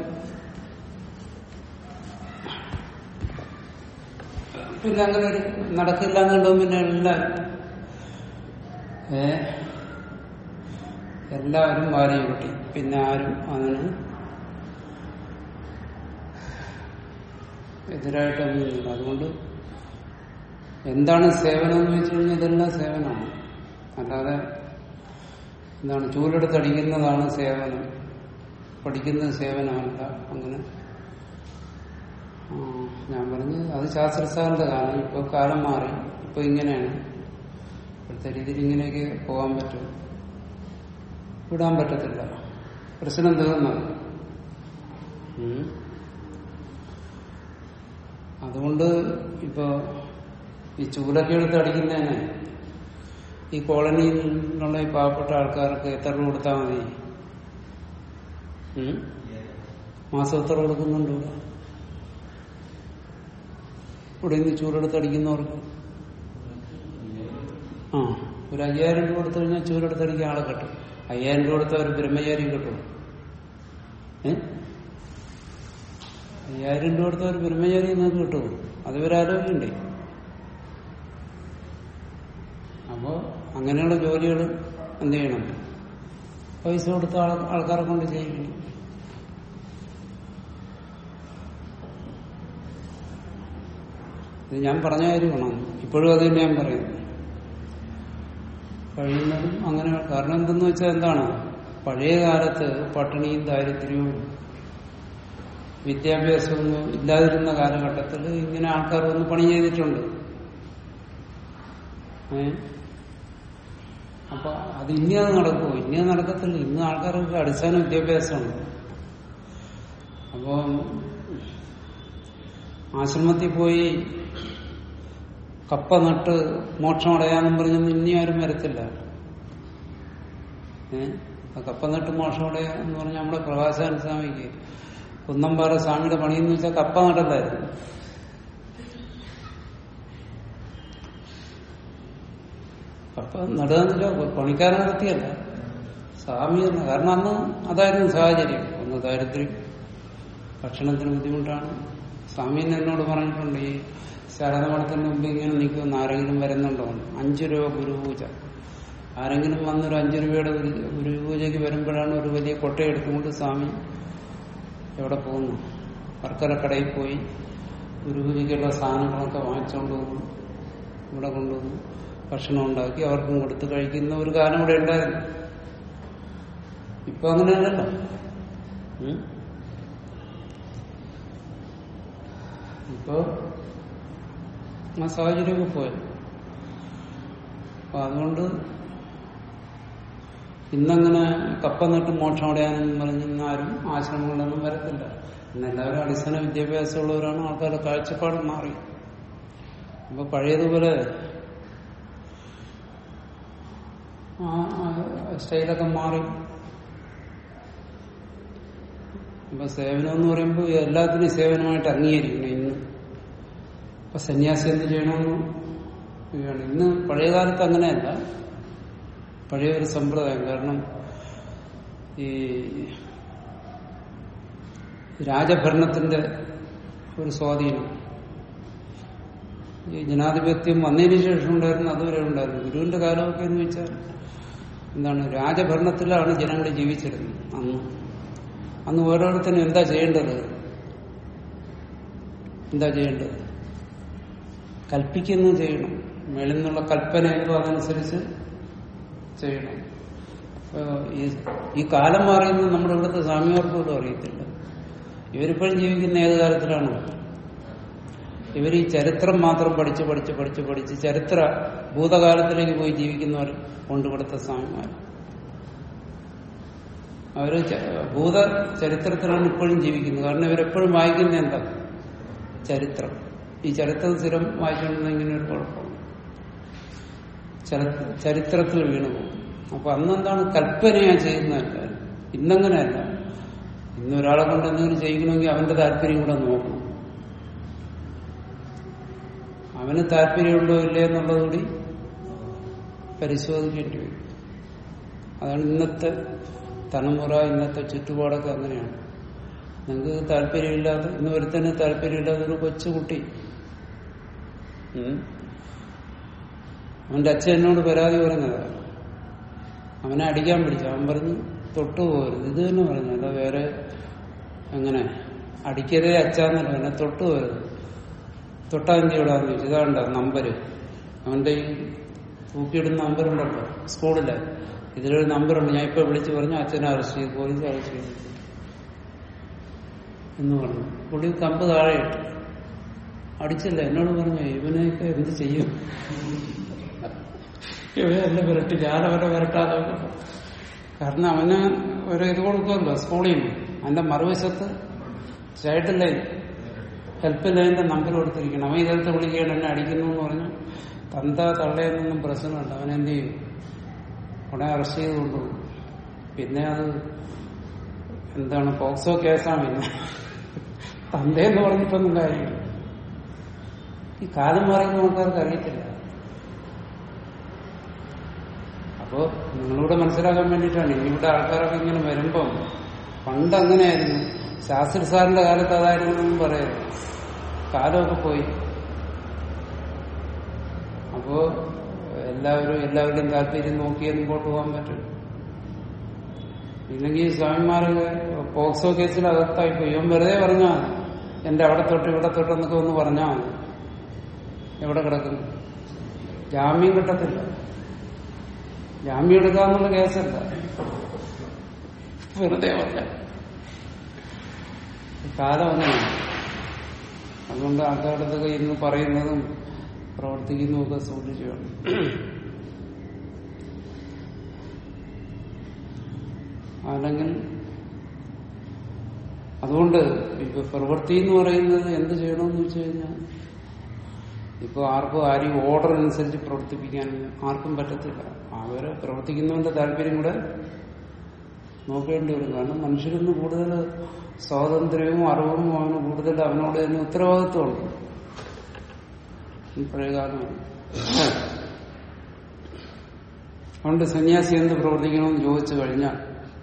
പിന്നെ അങ്ങനെ ഒരു നടക്കില്ല എന്നുണ്ടോ പിന്നെ എല്ലാവരും ഏ എല്ലാവരും വാരി കൂട്ടി പിന്നെ ആരും അതിന് എതിരായിട്ടൊന്നുമില്ല അതുകൊണ്ട് എന്താണ് സേവനം എന്ന് വെച്ച് കഴിഞ്ഞാൽ ഇതെല്ലാം സേവനമാണ് അല്ലാതെ എന്താണ് ചൂലെടുത്തടിക്കുന്നതാണ് സേവനം പഠിക്കുന്നത് സേവനമല്ല അങ്ങനെ ആ, ഞാൻ പറഞ്ഞു അത് ശാസ്ത്രസാറിന്റെ കാലം ഇപ്പൊ കാലം മാറി ഇപ്പൊ ഇങ്ങനെയാണ് ഇപ്പോഴത്തെ രീതിയിൽ ഇങ്ങനെയൊക്കെ പോകാൻ പറ്റും വിടാൻ പറ്റത്തില്ല പ്രശ്നം തീർന്നത് ഉം. അതുകൊണ്ട് ഇപ്പൊ ഈ ചൂലൊക്കെ എടുത്ത് അടിക്കുന്നതിന് ഈ കോളനിയിലുള്ള ഈ പാവപ്പെട്ട ആൾക്കാർക്ക് എത്ര രൂപ കൊടുത്താൽ മതി ഉം? മാസം എത്ര കൊടുക്കുന്നുണ്ട് ഇവിടെ ഇവിടെ നിന്ന് ചൂലെടുത്ത് അടിക്കുന്നവർക്ക് ആ ഒരു അയ്യായിരം രൂപ കൊടുത്തു കഴിഞ്ഞാൽ ചൂലെടുത്ത് അടിക്കാൻ ആളെ കിട്ടും അയ്യായിരം രൂപ കൊടുത്ത ഒരു ബ്രഹ്മചാരി കിട്ടും ഏ അയ്യായിരം രൂപ കൊടുത്ത ഒരു ബ്രഹ്മചാരി നിങ്ങൾക്ക് കിട്ടുമോ അത് ഒരു ആലോചിക്കണ്ടേ അപ്പോ അങ്ങനെയുള്ള ജോലികൾ എന്ത് ചെയ്യണം പൈസ കൊടുത്ത ആൾ- ആൾക്കാരെ കൊണ്ട് ചെയ്യിക്കണം ഇത് ഞാൻ പറഞ്ഞ കാര്യമാണ് ഇപ്പോഴും അത് തന്നെ ഞാൻ പറയുന്നു കഴിയുന്നതും അങ്ങനെ കാരണം എന്തെന്ന് വെച്ചാൽ എന്താണ് പഴയ കാലത്ത് പട്ടിണിയും ദാരിദ്ര്യവും വിദ്യാഭ്യാസമൊന്നും ഇല്ലാതിരുന്ന കാലഘട്ടത്തിൽ ഇങ്ങനെ ആൾക്കാർ വന്ന് പണി ചെയ്തിട്ടുണ്ട് ഏ അപ്പൊ അത് ഇനി അത് നടക്കുമോ ഇനി അത് നടക്കത്തില്ല ഇന്ന് ആൾക്കാർക്ക് അടിസ്ഥാന വിദ്യാഭ്യാസമുണ്ട് അപ്പൊ ആശ്രമത്തിൽ പോയി കപ്പ നട്ട് മോക്ഷം അടയാന്നും പറഞ്ഞൊന്നും ഇനി ആരും വരത്തില്ല ഏ ആ കപ്പ നട്ട് മോക്ഷം അടയാ എന്ന് പറഞ്ഞാൽ നമ്മുടെ പ്രകാശാന സ്വാമിക്ക് കുന്നമ്പാറ സ്വാമിയുടെ പണിയെന്ന് വെച്ചാൽ കപ്പ നടല്ലായിരുന്നു കപ്പ നടുക പണിക്കാരൻ നടത്തിയല്ല സ്വാമി തന്നെ കാരണം അന്ന് അതായിരുന്നു സാഹചര്യം ഒന്ന് ദാരിദ്ര്യം ഭക്ഷണത്തിന് ബുദ്ധിമുട്ടാണ് സ്വാമി തന്നെ എന്നോട് പറഞ്ഞിട്ടുണ്ട് ഈ ശരണമഠത്തിന് മുമ്പ് ഇങ്ങനെ നിൽക്കുമെന്ന് ആരെങ്കിലും വരുന്നുണ്ടോ എന്ന്. അഞ്ചു രൂപ ഗുരുപൂജ ആരെങ്കിലും വന്നൊരു അഞ്ചു രൂപയുടെ ഒരു ഗുരുപൂജയ്ക്ക് വരുമ്പോഴാണ് ഒരു വലിയ കൊട്ടയെടുത്തുകൊണ്ട് സ്വാമി എവിടെ പോകുന്നു വർക്കലക്കടയിൽ പോയി ഗുരുപൂജയ്ക്കുള്ള സാധനങ്ങളൊക്കെ വാങ്ങിച്ചുകൊണ്ട് പോകുന്നു ഇവിടെ കൊണ്ടുവന്നു ഭക്ഷണം ഉണ്ടാക്കി അവർക്കും കൊടുത്ത് കഴിക്കുന്ന ഒരു കാലം ഇവിടെ ഉണ്ടായിരുന്നു ഇപ്പൊ അങ്ങനെയല്ലല്ലോ ഉം? ഇപ്പോ ആ സാഹചര്യമൊക്കെ പോയത് അപ്പൊ അതുകൊണ്ട് ഇന്നങ്ങനെ കപ്പ നട്ട് മോക്ഷം അടയാനെന്ന് പറഞ്ഞ് ഇന്ന് ആരും ആശ്രമങ്ങളിലൊന്നും വരത്തില്ല ഇന്ന് എല്ലാവരും അടിസ്ഥാന വിദ്യാഭ്യാസമുള്ളവരാണ് ആൾക്കാരുടെ കാഴ്ചപ്പാട് മാറി അപ്പൊ പഴയതുപോലെ ആ ആ സ്റ്റൈലൊക്കെ മാറി അപ്പൊ സേവനം എന്ന് പറയുമ്പോൾ എല്ലാത്തിനും സേവനമായിട്ട് അംഗീകരിക്കണം ഇന്ന് അപ്പൊ സന്യാസി എന്ത് ചെയ്യണമെന്ന് ഇതാണ്. ഇന്ന് പഴയ കാലത്ത് അങ്ങനെയല്ല പഴയ ഒരു സമ്പ്രദായം കാരണം ഈ രാജഭരണത്തിന്റെ ഒരു സ്വാധീനം ഈ ജനാധിപത്യം വന്നതിന് ശേഷം ഉണ്ടായിരുന്നു അതുവരെ ഉണ്ടായിരുന്നു ഗുരുവിന്റെ കാലമൊക്കെ എന്ന് വെച്ചാൽ എന്താണ് രാജഭരണത്തിലാണ് ജനങ്ങൾ ജീവിച്ചിരുന്നത് അന്ന് അന്ന് ഓരോരുത്തരും എന്താ ചെയ്യേണ്ടത് എന്താ ചെയ്യേണ്ടത് കൽപ്പിക്കുന്നു ചെയ്യണം മേളിൽ നിന്നുള്ള കൽപ്പന എന്തോ അതനുസരിച്ച് ചെയ്യണം അപ്പൊ ഈ ഈ കാലം മാറിയെന്ന് നമ്മുടെ ഇവിടുത്തെ സ്വാമിമാർക്ക് പോലും അറിയത്തില്ല ഇവരിപ്പോഴും ജീവിക്കുന്ന ഏത് കാലത്തിലാണ് ഇവർ ഈ ചരിത്രം മാത്രം പഠിച്ച് പഠിച്ച് പഠിച്ച് പഠിച്ച് ചരിത്ര ഭൂതകാലത്തിലേക്ക് പോയി ജീവിക്കുന്നവർ കൊണ്ട് ഇവിടുത്തെ സ്വാമിമാർ അവര് ച- ഭൂത ചരിത്രത്തിലാണ് ഇപ്പോഴും ജീവിക്കുന്നത് കാരണം ഇവരെപ്പോഴും വായിക്കുന്ന എന്താ ചരിത്രം ഈ ചരിത്രം സ്ഥിരം വായിച്ചുകൊണ്ടിരുന്ന ഇങ്ങനെ ഒരു കുഴപ്പമാണ് ചരി- ചരിത്രത്തിൽ വീണു പോകും അപ്പൊ അന്നെന്താണ് കൽപ്പനയാ ചെയ്യുന്നതല്ല ഇന്നങ്ങനെയല്ല ഇന്ന് ഒരാളെ കൊണ്ട് എന്തെങ്കിലും ചെയ്യിക്കണമെങ്കിൽ അവന്റെ താല്പര്യം കൂടെ നോക്കണം അവന് താല്പര്യമുണ്ടോ ഇല്ലേ എന്നുള്ളത് കൂടി പരിശോധിക്കേണ്ടി വരും അതാണ് ഇന്നത്തെ തലമുറ ഇന്നത്തെ ചുറ്റുപാടൊക്കെ അങ്ങനെയാണ് നിങ്ങൾക്ക് താല്പര്യമില്ലാതെ ഇന്ന് ഒരുത്തന്നെ താല്പര്യമില്ലാതെ ഒരു കൊച്ചുകുട്ടി ഉം. അവന്റെ അച്ഛൻ എന്നോട് പരാതി പറഞ്ഞതാ അവനെ അടിക്കാൻ പിടിച്ചു അവൻ പറഞ്ഞു തൊട്ടു പോകരുത് ഇത് തന്നെ പറഞ്ഞു അല്ല വേറെ എങ്ങനെ അടിക്കതേ അച്ഛന്നല്ല എന്നെ തൊട്ടു പോകരുത് തൊട്ടാ എന്ത് ചെയ്യടാന്ന് ചോദിച്ചു ഇതാണ്ട നമ്പര് അവന്റെ ഈ തൂക്കിയിടുന്ന നമ്പറുണ്ടല്ലോ സ്കൂളിലെ ഇതിലൊരു നമ്പറുണ്ട് ഞാൻ ഇപ്പൊ വിളിച്ചു പറഞ്ഞു അച്ഛനെ അറസ്റ്റ് ചെയ്തു പോലീസ് അറസ്റ്റ് ചെയ്തു എന്ന് പറഞ്ഞു പുള്ളി കമ്പ് താഴെ ഇട്ടു അടിച്ചില്ല എന്നോട് പറഞ്ഞു ഇവനെയൊക്കെ എന്ത് ചെയ്യും ഇവയല്ല വിരട്ടി ഞാനവരെ വിരട്ടാതെ കാരണം അവന് ഒരു ഇത് കൊടുക്കുമല്ലോ സ്കൂളിൽ നിന്ന് അതിന്റെ മറുവശത്ത് ചൈൽഡ് ലൈൻ ഹെൽപ്പ് ലൈനിന്റെ നമ്പർ കൊടുത്തിരിക്കണം അവൻ ഇതെടുത്ത് വിളിക്കുകയാണ് എന്നെ അടിക്കുന്നു എന്ന് പറഞ്ഞു തന്ത തള്ളയെന്നൊന്നും പ്രശ്നമുണ്ട് അവൻ എന്ത് ചെയ്യും ഉടനെ അറസ്റ്റ് ചെയ്ത് കൊണ്ടുപോകും പിന്നെ അത് എന്താണ് പോക്സോ കേസാണ് പിന്നെ തന്തയെന്ന് പറഞ്ഞിട്ടൊന്നും കാര്യമില്ല ഈ കാലം മാറിയ ആൾക്കാർക്ക് അറിയത്തില്ല അപ്പോ നിങ്ങളിവിടെ മനസ്സിലാക്കാൻ വേണ്ടിയിട്ടാണ് ഇനിയിവിടെ ആൾക്കാരൊക്കെ ഇങ്ങനെ വരുമ്പം പണ്ട് അങ്ങനെയായിരുന്നു ശാസ്ത്രി സാറിന്റെ കാലത്ത് അതായിരുന്നു എന്നും പറയരുത് കാലമൊക്കെ പോയി അപ്പോ എല്ലാവരും എല്ലാവരുടെയും താല്പര്യം നോക്കിയേ മുമ്പോട്ട് പോകാൻ പറ്റും ഇല്ലെങ്കിൽ സ്വാമിമാരൊക്കെ പോക്സോ കേസിൽ അകത്തായി പോയി ഇവൻ വെറുതെ പറഞ്ഞാൽ മതി എന്റെ അവിടെ തൊട്ട് ഇവിടെ തൊട്ട് എന്നൊക്കെ ഒന്ന് പറഞ്ഞാൽ മതി എവിടെ കിടക്കുന്നു ജാമ്യം കിട്ടത്തില്ല ജാമ്യം എടുക്കാന്നുള്ള കേസല്ല വെറുതെ പറഞ്ഞ കാലം അങ്ങനെയാണ് അതുകൊണ്ട് ആൾക്കാരുടെ അടുത്തൊക്കെ ഇന്ന് പറയുന്നതും പ്രവർത്തിക്കുന്നതും ഒക്കെ സൂക്ഷിച്ചു വേണം അല്ലെങ്കിൽ അതുകൊണ്ട് ഇപ്പൊ പ്രവൃത്തി എന്ന് പറയുന്നത് എന്ത് ചെയ്യണമെന്ന് വെച്ച് കഴിഞ്ഞാൽ ഇപ്പൊ ആർക്കും ആരെയും ഓർഡർ അനുസരിച്ച് പ്രവർത്തിപ്പിക്കാൻ ആർക്കും പറ്റത്തില്ല അവര് പ്രവർത്തിക്കുന്നവന്റെ താല്പര്യം കൂടെ നോക്കേണ്ടി വരും കാരണം മനുഷ്യരിന്ന് കൂടുതൽ സ്വാതന്ത്ര്യവും അറിവും അവന് കൂടുതൽ അവനോട് തന്നെ ഉത്തരവാദിത്വമുണ്ട് ഈ പഴയകാലമാണ് അതുകൊണ്ട് സന്യാസി എന്ത് പ്രവർത്തിക്കണമെന്ന് ചോദിച്ചു കഴിഞ്ഞാൽ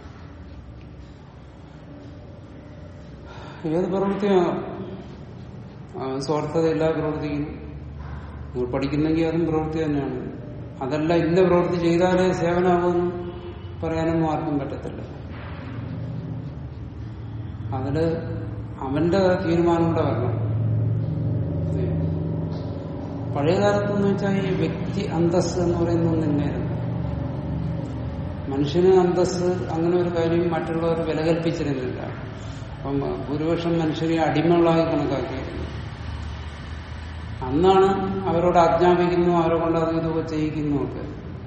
ഏത് പ്രവൃത്തിയാകാം സ്വാർത്ഥതയില്ലാതെ പ്രവർത്തിക്കുന്നു നിങ്ങൾ പഠിക്കുന്നെങ്കിൽ അതും പ്രവൃത്തി തന്നെയാണ് അതല്ല ഇന്ന പ്രവൃത്തി ചെയ്താലേ സേവനമാകുമെന്ന് പറയാനൊന്നും ആർക്കും പറ്റത്തില്ല അതില് അവന്റെ തീരുമാനം കൂടെ വരണം പഴയ കാലത്തെന്ന് വെച്ചാൽ ഈ വ്യക്തി അന്തസ് എന്ന് പറയുന്ന ഒന്നില്ലായിരുന്നു മനുഷ്യന് അന്തസ് അങ്ങനെ ഒരു കാര്യം മറ്റുള്ളവർ വില കൽപ്പിച്ചിരുന്നില്ല അപ്പം ഭൂരിപക്ഷം മനുഷ്യരെ അടിമകളായി കണക്കാക്കിയിരുന്നു അന്നാണ് അവരോട് ആജ്ഞാപിക്കുന്നു അവരെ കൊണ്ട് അത് ഇതൊക്കെ ചെയ്യിക്കുന്നു ഒക്കെ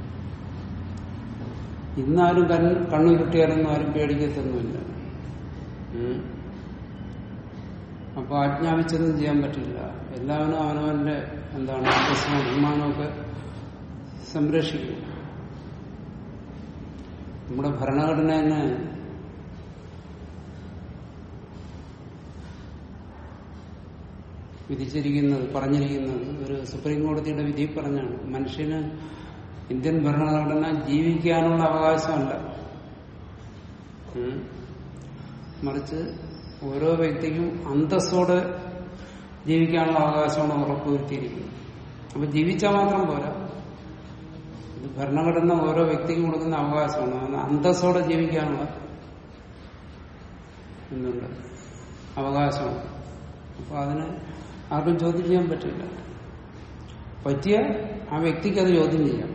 ഇന്നാരും കൺ കണ്ണുരുട്ടിയാലൊന്നും ആരും പേടിക്കത്തൊന്നുമില്ല ഉം. അപ്പൊ ആജ്ഞാപിച്ചൊന്നും ചെയ്യാൻ പറ്റില്ല എല്ലാവരും അവനവന്റെ എന്താണ് അന്തസ്സും അഭിമാനമൊക്കെ സംരക്ഷിക്കും നമ്മുടെ ഭരണഘടന തന്നെ വിധിച്ചിരിക്കുന്നത് പറഞ്ഞിരിക്കുന്നത് ഒരു സുപ്രീം കോടതിയുടെ വിധി പറഞ്ഞാണ് മനുഷ്യന് ഇന്ത്യൻ ഭരണഘടന ജീവിക്കാനുള്ള അവകാശമല്ല ഉം. മറിച്ച് ഓരോ വ്യക്തിക്കും അന്തസ്സോടെ ജീവിക്കാനുള്ള അവകാശമാണ് ഉറപ്പുവരുത്തിയിരിക്കുന്നത് അപ്പൊ ജീവിച്ചാൽ മാത്രം പോരാ ഇത് ഭരണഘടന ഓരോ വ്യക്തിക്കും കൊടുക്കുന്ന അവകാശമാണ് അത് അന്തസ്സോടെ ജീവിക്കാനുള്ള എന്നുണ്ട് അവകാശമാണ് അപ്പൊ അതിന് ആർക്കും ചോദ്യം ചെയ്യാൻ പറ്റില്ല പറ്റിയ ആ വ്യക്തിക്ക് അത് ചോദ്യം ചെയ്യാം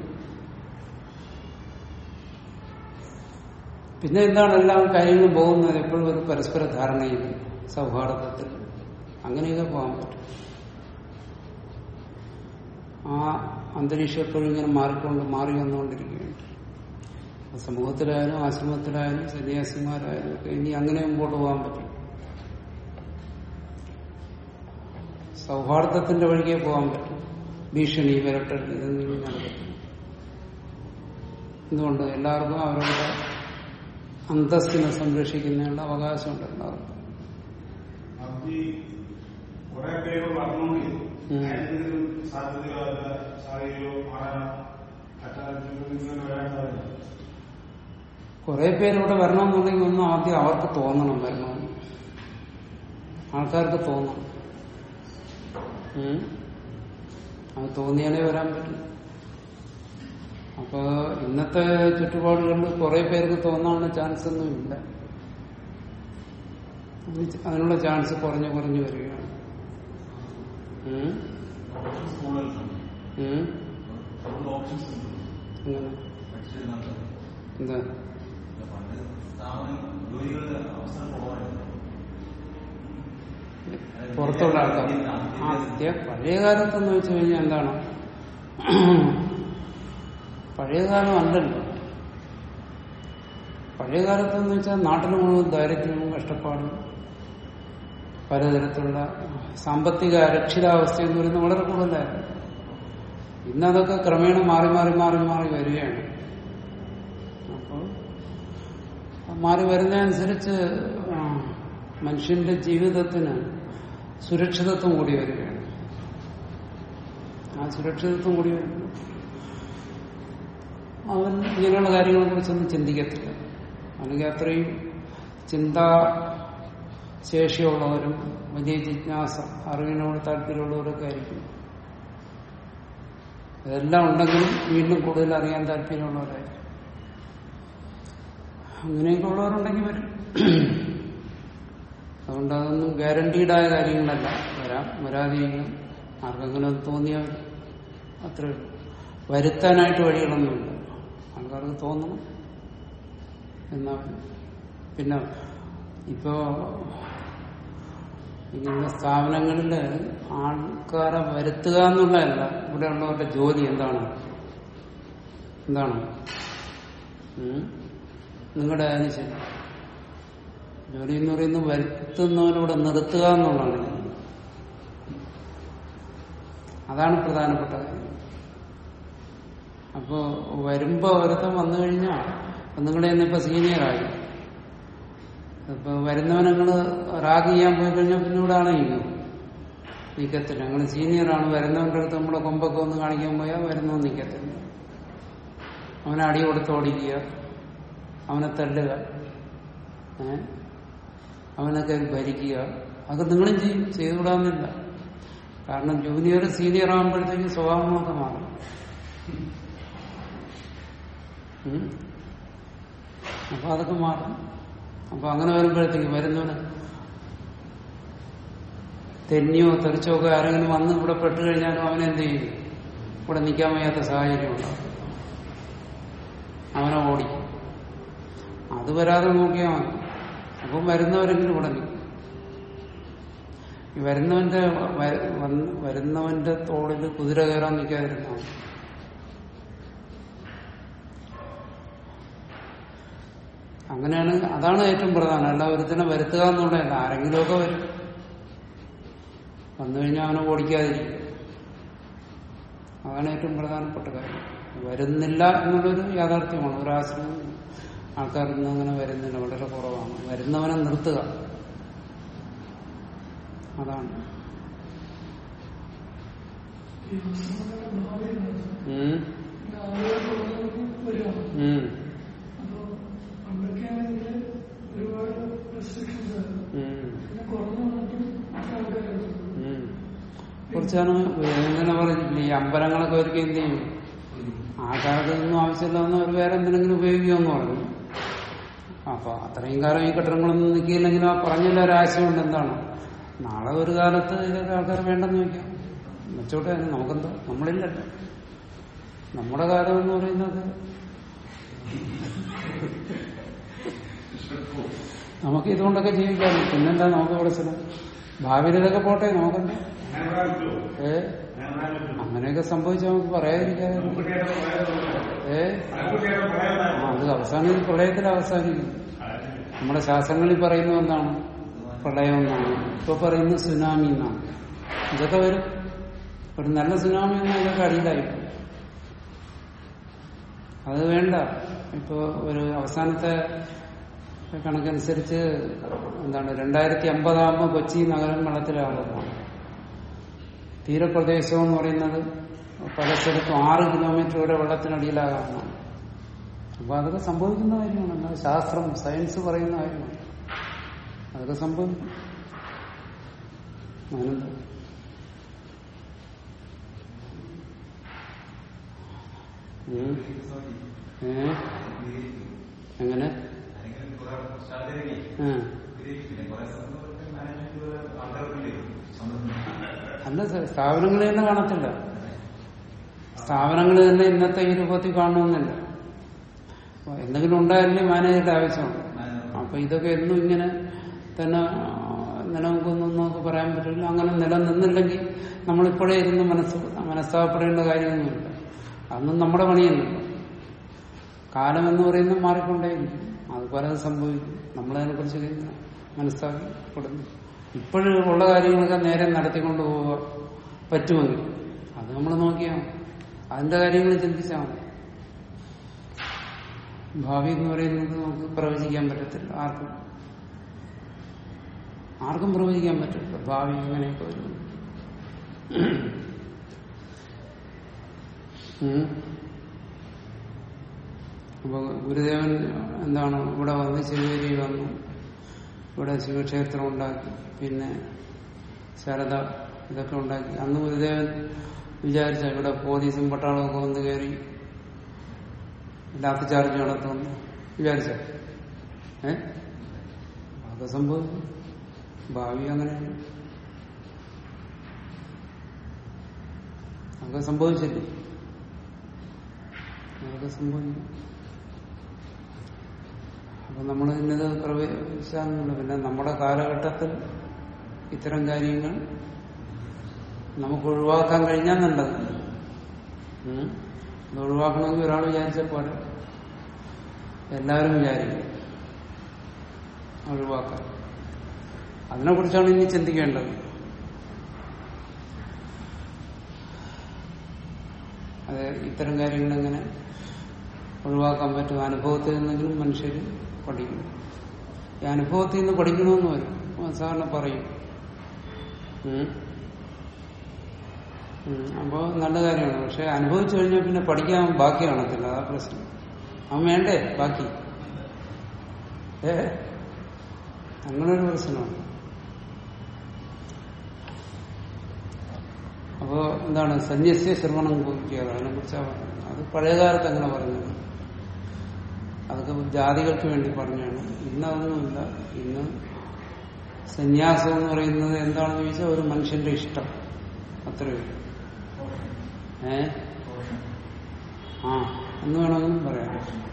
പിന്നെ എന്താണ് എല്ലാ കാര്യങ്ങളും പോകുന്നത് എപ്പോഴും ഒരു പരസ്പര ധാരണയിൽ സൗഹാർദ്ദത്തിൽ അങ്ങനെയൊക്കെ പോകാൻ പറ്റും ആ അന്തരീക്ഷം എപ്പോഴും ഇങ്ങനെ മാറിക്കൊണ്ട് മാറി വന്നുകൊണ്ടിരിക്കുകയാണ് അപ്പൊ സമൂഹത്തിലായാലും ആശ്രമത്തിലായാലും സന്യാസിമാരായാലും ഒക്കെ ഇനി അങ്ങനെ മുമ്പോട്ട് പോകാൻ പറ്റും സൗഹാർദ്ദത്തിന്റെ വഴിക്കേ പോകാൻ പറ്റും ഭീഷണി വിരട്ടൽ ഇതൊന്നും ഇനി നടക്കത്തില്ല എന്തുകൊണ്ട് എല്ലാവർക്കും അവരുടെ അന്തസ്സിനെ സംരക്ഷിക്കുന്നതിനുള്ള അവകാശമുണ്ട് എല്ലാവർക്കും അത് ഈ കുറെ പേര് പറഞ്ഞുകൊണ്ട് ഉം. എന്തെങ്കിലും സാധ്യതയോ അല്ല സാധ്യതയോ മാറാനോ അറ്റാക്കിങ്ങനെ വരാൻ സാധ്യത കുറെ പേരിവിടെ വരണമെന്നുണ്ടെങ്കിൽ ഒന്നും ആദ്യം അവർക്ക് തോന്നണം വരണമെന്ന് ആൾക്കാർക്ക് തോന്നണം ഉം. അത് തോന്നിയാലേ വരാൻ പറ്റും അപ്പൊ ഇന്നത്തെ ചുറ്റുപാടുകളിൽ കുറെ പേർക്ക് തോന്നാനുള്ള ചാൻസ് ഒന്നും ഇല്ല അത് അതിനുള്ള ചാൻസ് കുറഞ്ഞു കുറഞ്ഞു വരികയാണ് ഉം. ഉം. അങ്ങനെ എന്താ പുറത്തുള്ള ആൾക്കാർ ആദ്യ പഴയ കാലത്തെന്ന് വെച്ച് കഴിഞ്ഞാൽ എന്താണ് പഴയ കാലം അല്ലല്ലോ പഴയ കാലത്തെന്ന് വെച്ചാൽ നാട്ടിൽ മുഴുവൻ ദാരിദ്ര്യവും കഷ്ടപ്പാടും പലതരത്തിലുള്ള സാമ്പത്തിക അരക്ഷിതാവസ്ഥ എന്ന് പറയുന്നത് വളരെ കൂടുതലായിരുന്നു ഇന്നതൊക്കെ ക്രമേണ മാറി മാറി മാറി മാറി വരികയാണ് അപ്പോൾ മാറി വരുന്നതനുസരിച്ച് ആ, മനുഷ്യന്റെ ജീവിതത്തിന് സുരക്ഷിതത്വം കൂടി വരികയാണ് ആ സുരക്ഷിതത്വം കൂടി വരുന്നു അവൻ ഇങ്ങനെയുള്ള കാര്യങ്ങളെ കുറിച്ചൊന്നും ചിന്തിക്കത്തില്ല അല്ലെങ്കിൽ അത്രയും ചിന്താ ശേഷിയുള്ളവരും വലിയ ജിജ്ഞാസ അറിവിനോട് താല്പര്യമുള്ളവരൊക്കെ ആയിരിക്കും ഇതെല്ലാം ഉണ്ടെങ്കിലും വീണ്ടും കൂടുതൽ അറിയാൻ താല്പര്യമുള്ളവരായിരിക്കും അങ്ങനെയൊക്കെ ഉള്ളവരുണ്ടെങ്കിൽ വരും അതുകൊണ്ട് അതൊന്നും ഗ്യാരണ്ടീഡായ കാര്യങ്ങളല്ല വരാം വരാതെയെങ്കിലും ആർക്കെങ്കിലും അത് തോന്നിയാൽ വരും. അത്രേ ഉള്ളൂ വരുത്താനായിട്ട് വഴികളൊന്നുമില്ല ആൾക്കാർക്ക് തോന്നണം എന്നാ പിന്നെ ഇപ്പോ ഇങ്ങനെയുള്ള സ്ഥാപനങ്ങളിൽ ആൾക്കാരെ വരുത്തുക എന്നുള്ളതല്ല ഇവിടെ ഉള്ളവരുടെ ജോലി എന്താണ് എന്താണ് ഉം? നിങ്ങളുടെ ആയാലും ശരി ജോലി എന്ന് പറയുന്നത് വരുത്തുന്നവനോട് നിർത്തുക എന്നുള്ളതാണ് അതാണ് പ്രധാനപ്പെട്ട കാര്യം അപ്പോ വരുമ്പോ ഒരുത്തം വന്നു കഴിഞ്ഞാൽ നിങ്ങളുടെ ഇന്നിപ്പോ സീനിയറായി ഇപ്പൊ വരുന്നവനങ്ങള് റാഗ് ചെയ്യാൻ പോയി കഴിഞ്ഞാൽ പിന്നെ ഇവിടെ ആണെങ്കിലും നിക്കത്തില്ല ഞങ്ങൾ സീനിയറാണ് വരുന്നവന്റെ അടുത്ത് നമ്മുടെ കൊമ്പൊക്കെ ഒന്ന് കാണിക്കാൻ പോയാൽ വരുന്നവൻ നിക്കത്തില്ല അവനെ അടി കൊടുത്ത് ഓടിക്കുക അവനെ തല്ലുക ഏ അവനൊക്കെ ഭരിക്കുക അതൊക്കെ നിങ്ങളും ചെയ്യും ചെയ്തുകൂടാന്നില്ല കാരണം ജൂനിയർ സീനിയർ ആകുമ്പോഴത്തേക്കും സ്വഭാവങ്ങളൊക്കെ മാറും ഉം. അപ്പൊ അതൊക്കെ മാറും അപ്പൊ അങ്ങനെ വരുമ്പോഴത്തേക്ക് വരുന്നവന് തെന്നിയോ തെറിച്ചോ ഒക്കെ ആരെങ്കിലും വന്ന് ഇവിടെ പെട്ട് കഴിഞ്ഞാലും അവനെന്ത് ചെയ്യും ഇവിടെ നിൽക്കാൻ വയ്യാത്ത സാഹചര്യം ഉണ്ടാവും അവനെ ഓടിക്കും അത് വരാതെ നോക്കിയാൽ മതി അപ്പം വരുന്നവരെങ്കിലും ഇവിടെ നിൽക്കും ഈ വരുന്നവന്റെ വ- വന്ന് വരുന്നവന്റെ തോളിൽ കുതിര കയറാൻ നിൽക്കാതിരുന്ന അങ്ങനെയാണ് അതാണ് ഏറ്റവും പ്രധാനം അല്ല ഒരുത്തിനെ വരുത്തുക എന്നുള്ളതല്ല ആരെങ്കിലുമൊക്കെ വരും വന്നു കഴിഞ്ഞാൽ അവനെ ഓടിക്കാതിരിക്കും അതാണ് ഏറ്റവും പ്രധാനപ്പെട്ട കാര്യം വരുന്നില്ല എന്നുള്ളൊരു യാഥാർത്ഥ്യമാണ് ഒരാശ്രമം ആൾക്കാരൊന്നും അങ്ങനെ വരുന്നില്ല വളരെ കുറവാണ് വരുന്നവനെ നിർത്തുക അതാണ് ഉം. ഉം. ഉം. ഉം. കുറച്ചാണ് ഇങ്ങനെ പറഞ്ഞിട്ടില്ല ഈ അമ്പലങ്ങളൊക്കെ ഒരുക്കി എന്ത് ചെയ്യും ആ കാലത്തൊന്നും ആവശ്യമില്ലാന്ന് അവർ വേറെ എന്തിനെങ്കിലും ഉപയോഗിക്കുമെന്ന് പറഞ്ഞു അപ്പൊ അത്രയും കാലം ഈ കെട്ടിടങ്ങളൊന്നും നിൽക്കിയില്ലെങ്കിലും ആ പറഞ്ഞില്ല ഒരാശയമുണ്ട് എന്താണ് നാളെ ഒരു കാലത്ത് ഇതൊക്കെ ആൾക്കാർ വേണ്ടെന്ന് വെക്കാം വെച്ചോട്ടെ അതിന് നമുക്കെന്താ നമ്മളില്ലല്ലോ നമ്മുടെ കാലം എന്ന് പറയുന്നത് നമുക്ക് ഇതുകൊണ്ടൊക്കെ ജീവിക്കാം പിന്നെന്താ നമുക്ക് ഇവിടെ ചില ഭാവിയിൽ ഇതൊക്കെ പോട്ടെ നോക്കണ്ട അങ്ങനെ പറയാൻ പറ്റുമോ ഏ അങ്ങനെ പറയാൻ പറ്റുമോ അങ്ങനെയൊക്കെ സംഭവിച്ചാൽ നമുക്ക് പറയാതിരിക്കാതെ മുൻകൂട്ടിയായിട്ട് പറയാൻ ഏ മുൻകൂട്ടിയായിട്ട് പറയാൻ ആ, അത് അവസാനം പ്രളയത്തിൽ അവസാനിക്കും നമ്മുടെ ശാസ്ത്രങ്ങളിൽ പറയുന്നത് എന്താണ് പ്രളയം എന്നാണ് ഇപ്പൊ പറയുന്നത് സുനാമി എന്നാണ് ഇതൊക്കെ വരും ഒരു നല്ല സുനാമി എന്നാൽ ഇതൊക്കെ അടിയിലായി പോകും. അത് വേണ്ട ഇപ്പൊ ഒരു അവസാനത്തെ കണക്കനുസരിച്ച് എന്താണ് രണ്ടായിരത്തി അമ്പതാകുമ്പോ കൊച്ചി നഗരം വെള്ളത്തിലാകുന്നതാണ് തീരപ്രദേശം എന്ന് പറയുന്നത് പല സ്ഥലത്തും ആറ് കിലോമീറ്റർ വരെ വെള്ളത്തിനടിയിലാകാവുന്നതാണ് അപ്പൊ അതൊക്കെ സംഭവിക്കുന്ന കാര്യമാണ് അല്ലാതെ ശാസ്ത്രം സയൻസ് പറയുന്ന കാര്യമാണ് അതൊക്കെ സംഭവിക്കും അതിനെന്താ ഉം. ഏ എങ്ങനെ ആ. അല്ല സ- സ്ഥാപനങ്ങൾ തന്നെ കാണത്തില്ല സ്ഥാപനങ്ങൾ തന്നെ ഇന്നത്തെ ഈ രൂപത്തിൽ കാണണമെന്നില്ല അപ്പൊ എന്തെങ്കിലും ഉണ്ടായാലേ മാനേജറുടെ ആവശ്യമാണ് അപ്പൊ ഇതൊക്കെ എന്നും ഇങ്ങനെ തന്നെ ആ, നിലനിൽക്കുന്നു നമുക്ക് പറയാൻ പറ്റില്ല അങ്ങനെ നിലനിന്നില്ലെങ്കിൽ നമ്മളിപ്പോഴേ ഇരുന്ന് മനസ്സ് മനസ്താപപ്പെടേണ്ട കാര്യമൊന്നുമില്ല അതൊന്നും നമ്മുടെ പണിയൊന്നുമില്ല കാലം എന്ന് പറയുന്നത് മാറിക്കൊണ്ടേയിരിക്കും അത് പലതും സംഭവിക്കും നമ്മളതിനെ കുറിച്ച് മനസ്സാക്കപ്പെടുന്നു ഇപ്പോഴും ഉള്ള കാര്യങ്ങളൊക്കെ നേരെ നടത്തിക്കൊണ്ട് പോവുക പറ്റുമെങ്കിൽ അത് നമ്മൾ നോക്കിയാൽ മതി. അതിന്റെ കാര്യങ്ങൾ ചിന്തിച്ചാൽ മതി ഭാവി എന്ന് പറയുന്നത് നമുക്ക് പ്രവചിക്കാൻ പറ്റത്തില്ല ആർക്കും ആർക്കും പ്രവചിക്കാൻ പറ്റില്ല ഭാവി എങ്ങനെയൊക്കെ വരും ഉം. അപ്പൊ ഗുരുദേവൻ എന്താണ് ഇവിടെ വന്ന് ശിവഗിരി വന്നു ഇവിടെ ശിവക്ഷേത്രം ഉണ്ടാക്കി പിന്നെ ശാരദ ഇതൊക്കെ ഉണ്ടാക്കി അന്ന് ഗുരുദേവൻ വിചാരിച്ച ഇവിടെ പോലീസും പട്ടാളവും ഒക്കെ വന്ന് കയറി ലാത്തി ചാർജ് നടത്തുമെന്ന് വിചാരിച്ച ഏ അതൊക്കെ സംഭവിക്കും ഭാവി അങ്ങനെയാണ് അതൊക്കെ സംഭവിച്ചില്ലേ അതൊക്കെ അതൊക്കെ സംഭവിക്കും അപ്പൊ നമ്മൾ ഇന്നത് പ്രവേശിച്ചാന്നില്ല പിന്നെ നമ്മുടെ കാലഘട്ടത്തിൽ ഇത്തരം കാര്യങ്ങൾ നമുക്ക് ഒഴിവാക്കാൻ കഴിഞ്ഞാൽ നല്ലത് ഉം. ഇത് ഒഴിവാക്കണമെങ്കിൽ ഒരാൾ വിചാരിച്ച പോലെ എല്ലാവരും വിചാരിക്കും ഒഴിവാക്കാൻ അതിനെ കുറിച്ചാണ് ഇനി ചിന്തിക്കേണ്ടത് അത് ഇത്തരം കാര്യങ്ങൾ എങ്ങനെ ഒഴിവാക്കാൻ പറ്റും അനുഭവത്തിൽ നിന്നെങ്കിലും മനുഷ്യർ പഠിക്കും ഈ അനുഭവത്തിൽ നിന്ന് പഠിക്കണമെന്ന് വരും സാധാരണ പറയും ഉം. ഉം. അപ്പോ നല്ല കാര്യമാണ് പക്ഷെ അനുഭവിച്ചു കഴിഞ്ഞാൽ പിന്നെ പഠിക്കാൻ ബാക്കി കാണത്തില്ല അതാ പ്രശ്നം അവൻ വേണ്ടേ ബാക്കി ഏ അങ്ങനൊരു പ്രശ്നമാണ് അപ്പോ എന്താണ് സന്യസ്യ ശ്രവണം കുറിക്കുക അതിനെ കുറിച്ചാണ് പറയുന്നത് അത് പഴയകാലത്ത് അങ്ങനെ പറഞ്ഞത് അതൊക്കെ ജാതികൾക്ക് വേണ്ടി പറഞ്ഞാണ് ഇന്ന് അതൊന്നുമില്ല ഇന്ന് സന്യാസം എന്ന് പറയുന്നത് എന്താണെന്ന് ചോദിച്ചാൽ ഒരു മനുഷ്യന്റെ ഇഷ്ടം അത്രയേ ഉള്ളൂ ഏ ആ എന്ന് വേണമെങ്കിലും പറയാം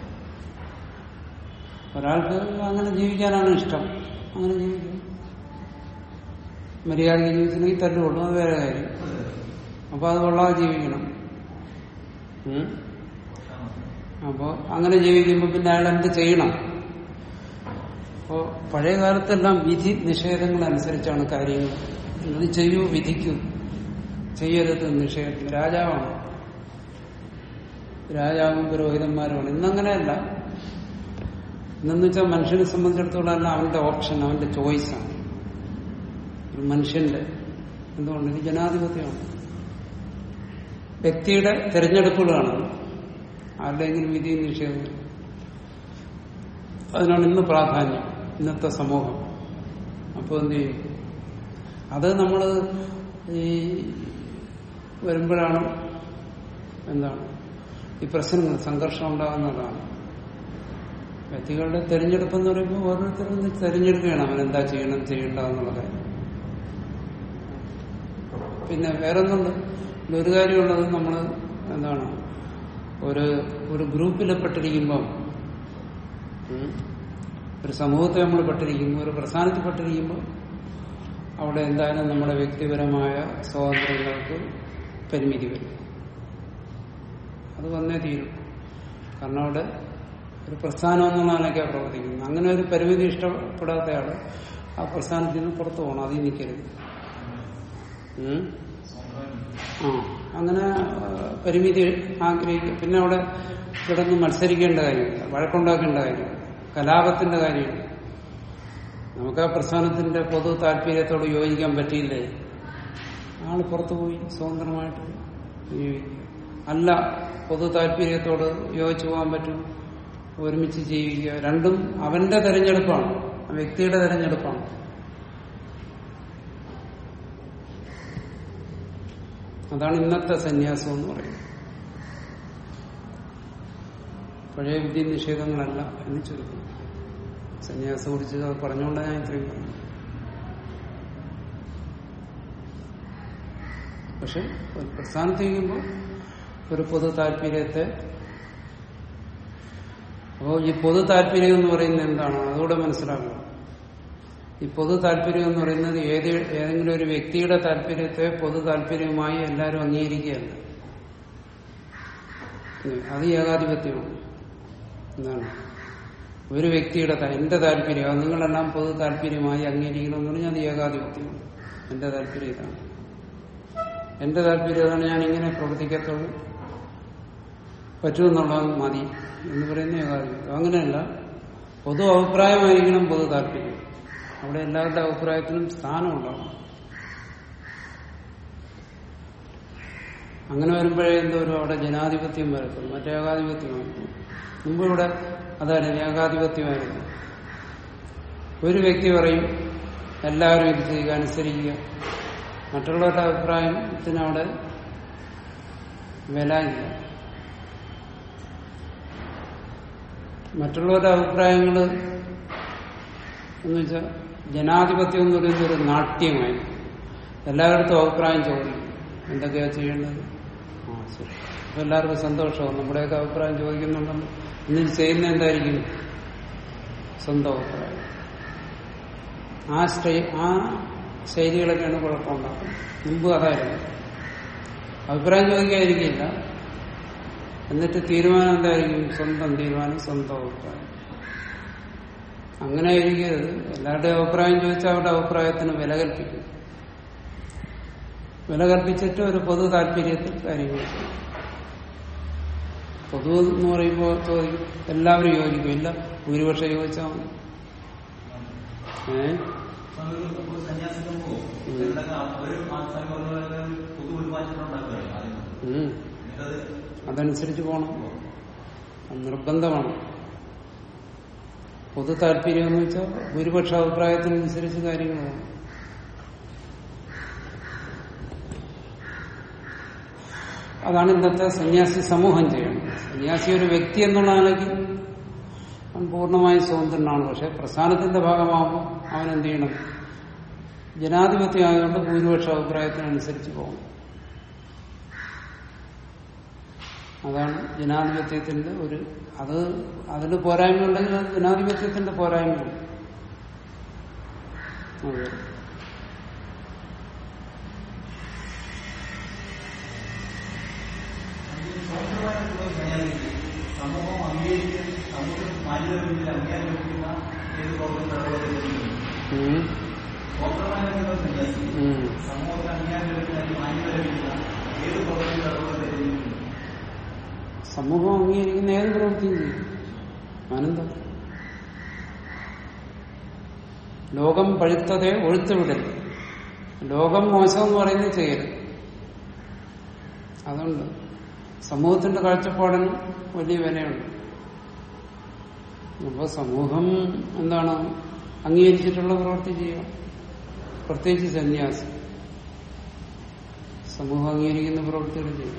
ഒരാൾക്ക് അങ്ങനെ ജീവിക്കാനാണ് ഇഷ്ടം അങ്ങനെ ജീവിക്കും മര്യാദയ്ക്ക് ജീവിച്ചില്ലെങ്കിൽ തല്ലുകൊള്ളും അത് വേറെ കാര്യം അപ്പൊ അത് കൊള്ളാതെ ജീവിക്കണം ഉം? അപ്പോ അങ്ങനെ ജീവിക്കുമ്പോ പിന്നെ അയാൾ എന്ത് ചെയ്യണം അപ്പോ പഴയ കാലത്തെല്ലാം വിധി നിഷേധങ്ങൾ അനുസരിച്ചാണ് കാര്യങ്ങൾ നിങ്ങൾ ചെയ്യൂ വിധിക്കൂ ചെയ്യരുത് നിഷേധം രാജാവാണ് രാജാവും പുരോഹിതന്മാരുമാണ് ഇന്നങ്ങനെയല്ല ഇന്നെന്ന് വെച്ചാൽ മനുഷ്യനെ സംബന്ധിച്ചിടത്തോളം അല്ല അവന്റെ ഓപ്ഷൻ അവന്റെ ചോയ്സാണ് ഒരു മനുഷ്യന്റെ എന്തുകൊണ്ട് ഇത് ജനാധിപത്യമാണ് വ്യക്തിയുടെ തെരഞ്ഞെടുപ്പുകളാണ് ആരുടെയെങ്കിലും വിധി നിഷേധം അതിനാണ് ഇന്ന് പ്രാധാന്യം ഇന്നത്തെ സമൂഹം അപ്പോൾ എന്ത് ചെയ്യും അത് നമ്മൾ ഈ വരുമ്പോഴാണ് എന്താണ് ഈ പ്രശ്നങ്ങൾ സംഘർഷം ഉണ്ടാകുന്നതാണ് വ്യക്തികളുടെ തെരഞ്ഞെടുപ്പ് എന്ന് പറയുമ്പോൾ ഓരോരുത്തരും തെരഞ്ഞെടുക്കുകയാണ് അവൻ എന്താ ചെയ്യണം ചെയ്യണ്ട എന്നുള്ള കാര്യം പിന്നെ വേറൊന്നുണ്ട് ഇതിൽ ഒരു കാര്യമുള്ളത് നമ്മൾ എന്താണ് ഒരു ഒരു ഗ്രൂപ്പിൽ പെട്ടിരിക്കുമ്പം ഉം, ഒരു സമൂഹത്തെ നമ്മൾ പെട്ടിരിക്കുമ്പോൾ ഒരു പ്രസ്ഥാനത്തിൽ പെട്ടിരിക്കുമ്പോൾ അവിടെ എന്തായാലും നമ്മുടെ വ്യക്തിപരമായ സ്വാതന്ത്ര്യങ്ങൾക്ക് പരിമിതി വരും അത് വന്നേ തീരും കാരണം അവിടെ ഒരു പ്രസ്ഥാനം എന്നുള്ള നിലയ്ക്കാണ് പ്രവർത്തിക്കുന്നത് അങ്ങനെ ഒരു പരിമിതി ഇഷ്ടപ്പെടാത്തയാള് ആ പ്രസ്ഥാനത്തിൽ നിന്ന് പുറത്തു പോകണം അതിൽ നിൽക്കരുത് ഉം? ആ അങ്ങനെ ആ, പരിമിതി ആഗ്രഹിക്കുക പിന്നെ അവിടെ കിടന്ന് മത്സരിക്കേണ്ട കാര്യമില്ല വഴക്കുണ്ടാക്കേണ്ട കാര്യമില്ല കലാപത്തിന്റെ കാര്യമില്ല നമുക്ക് ആ പ്രസ്ഥാനത്തിന്റെ പൊതു താല്പര്യത്തോട് യോജിക്കാൻ പറ്റിയില്ലേ ആള് പുറത്തുപോയി സ്വതന്ത്രമായിട്ട് ജീവിക്കുക അല്ല പൊതു താല്പര്യത്തോട് യോജിച്ചു പോകാൻ പറ്റും ഒരുമിച്ച് ജീവിക്കുക രണ്ടും അവന്റെ തെരഞ്ഞെടുപ്പാണ് ആ വ്യക്തിയുടെ തെരഞ്ഞെടുപ്പാണ് അതാണ് ഇന്നത്തെ സന്യാസം എന്ന് പറയുന്നത് പഴയ വിദ്യ നിഷേധങ്ങളല്ല എന്ന് ചുരുക്കം സന്യാസം കുറിച്ച് അത് പറഞ്ഞുകൊണ്ടാണ് ഞാൻ ഇത്രയും പറഞ്ഞു പക്ഷെ ഒരു പ്രസ്ഥാനത്തേക്കുമ്പോൾ ഒരു പൊതു താല്പര്യത്തെ അപ്പോൾ ഈ പൊതു താല്പര്യം എന്ന് പറയുന്നത് എന്താണ് അതുകൂടെ മനസ്സിലാക്കണം ഈ പൊതു താല്പര്യം എന്ന് പറയുന്നത് ഏത് ഏതെങ്കിലും ഒരു വ്യക്തിയുടെ താല്പര്യത്തെ പൊതു താല്പര്യവുമായി എല്ലാവരും അംഗീകരിക്കുകയല്ല ഉം. അത് ഏകാധിപത്യമാണ് എന്താണ് ഒരു വ്യക്തിയുടെ ത- എന്റെ താല്പര്യം അത് നിങ്ങളെല്ലാം പൊതു താല്പര്യമായി അംഗീകരിക്കണമെന്ന് പറഞ്ഞാൽ അത് ഏകാധിപത്യമാണ് എന്റെ താല്പര്യം ഇതാണ് എന്റെ താല്പര്യം അതാണ് ഞാൻ ഇങ്ങനെ പ്രവർത്തിക്കത്തുള്ളൂ പറ്റുമെന്നുള്ളത് മതി എന്ന് പറയുന്ന ഏകാധിപത്യം അങ്ങനെയല്ല പൊതു അഭിപ്രായമായിരിക്കണം പൊതു താല്പര്യം അവിടെ എല്ലാവരുടെ അഭിപ്രായത്തിനും സ്ഥാനം ഉണ്ടാവും അങ്ങനെ വരുമ്പോഴേ എന്തോരും അവിടെ ജനാധിപത്യം വരത്തുള്ളൂ മറ്റേ ഏകാധിപത്യമായിരുന്നു മുമ്പ് ഇവിടെ അതായിരുന്നു ഏകാധിപത്യമായിരുന്നു ഒരു വ്യക്തി പറയും എല്ലാവരും ഇത് ചെയ്യുക അനുസരിക്കുക മറ്റുള്ളവരുടെ അഭിപ്രായത്തിന് അവിടെ വില ഇല്ല മറ്റുള്ളവരുടെ അഭിപ്രായങ്ങൾ എന്ന് വെച്ചാൽ ജനാധിപത്യം എന്ന് പറയുന്ന ഒരു നാട്യമായി എല്ലാവരുടെ അഭിപ്രായം ചോദിക്കും എന്തൊക്കെയാ ചെയ്യേണ്ടത് ആ ശരി അപ്പൊ എല്ലാവർക്കും സന്തോഷവും നമ്മുടെയൊക്കെ അഭിപ്രായം ചോദിക്കുന്നുണ്ടെന്ന് ഇന്ന് ചെയ്യുന്ന എന്തായിരിക്കും സ്വന്തം അഭിപ്രായം ആ സ്റ്റൈ ആ ശൈലികളൊക്കെയാണ് കുഴപ്പമുണ്ടാക്കുന്നത് മുമ്പ് അതായിരുന്നു അഭിപ്രായം ചോദിക്കാതിരിക്കില്ല എന്നിട്ട് തീരുമാനം എന്തായിരിക്കും സ്വന്തം തീരുമാനം സ്വന്തം അഭിപ്രായം അങ്ങനെ ആയിരിക്കരുത് എല്ലാവരുടെയും അഭിപ്രായം ചോദിച്ചാൽ അവരുടെ അഭിപ്രായത്തിന് വില കൽപ്പിക്കും വില കൽപ്പിച്ചിട്ട് ഒരു പൊതു താല്പര്യത്തിൽ കാര്യങ്ങൾ ചെയ്യും പൊതു എന്ന് പറയുമ്പോൾ ചോദിക്കും എല്ലാവരും യോജിക്കും ഇല്ല ഭൂരിപക്ഷം യോജിച്ചാൽ മതി ഏ സന്യാസിക്കും പോകും ഒരു ആൾക്കാർ പൊതു ഉൽപ്പാദനം ഉണ്ടാക്കുകയാണ് ആദ്യം ഉം. എന്നിട്ടത് അതനുസരിച്ച് പോകണം അത് നിർബന്ധമാണ് പൊതു താല്പര്യം എന്ന് വെച്ചാൽ ഭൂരിപക്ഷ അഭിപ്രായത്തിനനുസരിച്ച് കാര്യങ്ങൾ വേണം അതാണ് ഇന്നത്തെ സന്യാസി സമൂഹം ചെയ്യുന്നത് സന്യാസി ഒരു വ്യക്തി എന്നുള്ള നിലയ്ക്ക് അവൻ പൂർണ്ണമായും സ്വതന്ത്രനാണ് പക്ഷെ പ്രസ്ഥാനത്തിന്റെ ഭാഗമാകുമ്പോൾ അവൻ എന്ത് ചെയ്യണം ജനാധിപത്യം ആയതുകൊണ്ട് ഭൂരിപക്ഷ അഭിപ്രായത്തിനനുസരിച്ച് പോകണം അതാണ് ജനാധിപത്യത്തിന്റെ ഒരു അത് അതിന് പോരായ്മ ഉണ്ടെങ്കിൽ അത് ജനാധിപത്യത്തിന്റെ പോരായ്മയാണ് അതെ സ്വതന്ത്രമായിട്ടുള്ള സന്യാസിക്ക് സമൂഹം അംഗീകരിക്കുന്ന സമൂഹം മാന്യതകളിൽ അംഗീകരിക്കുന്ന ഏത് പ്രവർത്തനം നടപടികളും ഉം. സ്വതന്ത്രമായിട്ടുള്ള സന്യാസി ഉം. സമൂഹത്തിന് അംഗീകാരം ലഭിക്കുന്ന മാന്യത ലഭിക്കുന്ന ഏത് പ്രവർത്തനം നടപടി സമൂഹം അംഗീകരിക്കുന്ന ഏത് പ്രവൃത്തിയും ചെയ്യും ആനന്ദം ലോകം പഴുത്തതേ ഒഴുത്തുവിടരുത് ലോകം മോശം എന്ന് പറയുന്നത് ചെയ്യരുത് അതുകൊണ്ട് സമൂഹത്തിന്റെ കാഴ്ചപ്പാടിന് വലിയ വിലയുണ്ട് അപ്പൊ സമൂഹം എന്താണ് അംഗീകരിച്ചിട്ടുള്ള പ്രവൃത്തി ചെയ്യുക പ്രത്യേകിച്ച് സന്യാസം സമൂഹം അംഗീകരിക്കുന്ന പ്രവൃത്തികൾ ചെയ്യും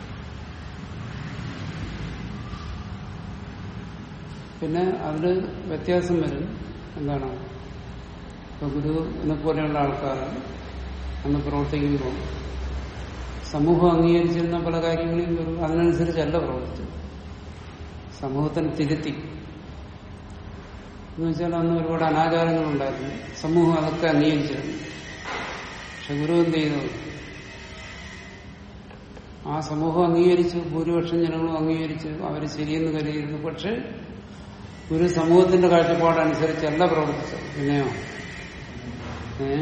പിന്നെ അതില് വ്യത്യാസം വരും എന്താണ് ഇപ്പൊ ഗുരുവിനെ പോലെയുള്ള ആൾക്കാർ അന്ന് പ്രവർത്തിക്കുമ്പോൾ സമൂഹം അംഗീകരിച്ചിരുന്ന പല കാര്യങ്ങളെയും ഗുരു അതിനനുസരിച്ചല്ല പ്രവർത്തിച്ചത് സമൂഹത്തിന് തിരുത്തി എന്ന് വെച്ചാൽ അന്ന് ഒരുപാട് അനാചാരങ്ങളുണ്ടായിരുന്നു സമൂഹം അതൊക്കെ അംഗീകരിച്ചിരുന്നു പക്ഷെ ഗുരു എന്ത് ചെയ്തു ആ സമൂഹം അംഗീകരിച്ചു ഭൂരിപക്ഷം ജനങ്ങളും അംഗീകരിച്ച് അവർ ശരിയെന്ന് കരുതിയിരുന്നു പക്ഷെ ഒരു സമൂഹത്തിന്റെ കാഴ്ചപ്പാടനുസരിച്ചല്ല പ്രവർത്തിച്ചത് പിന്നെയോ ഏ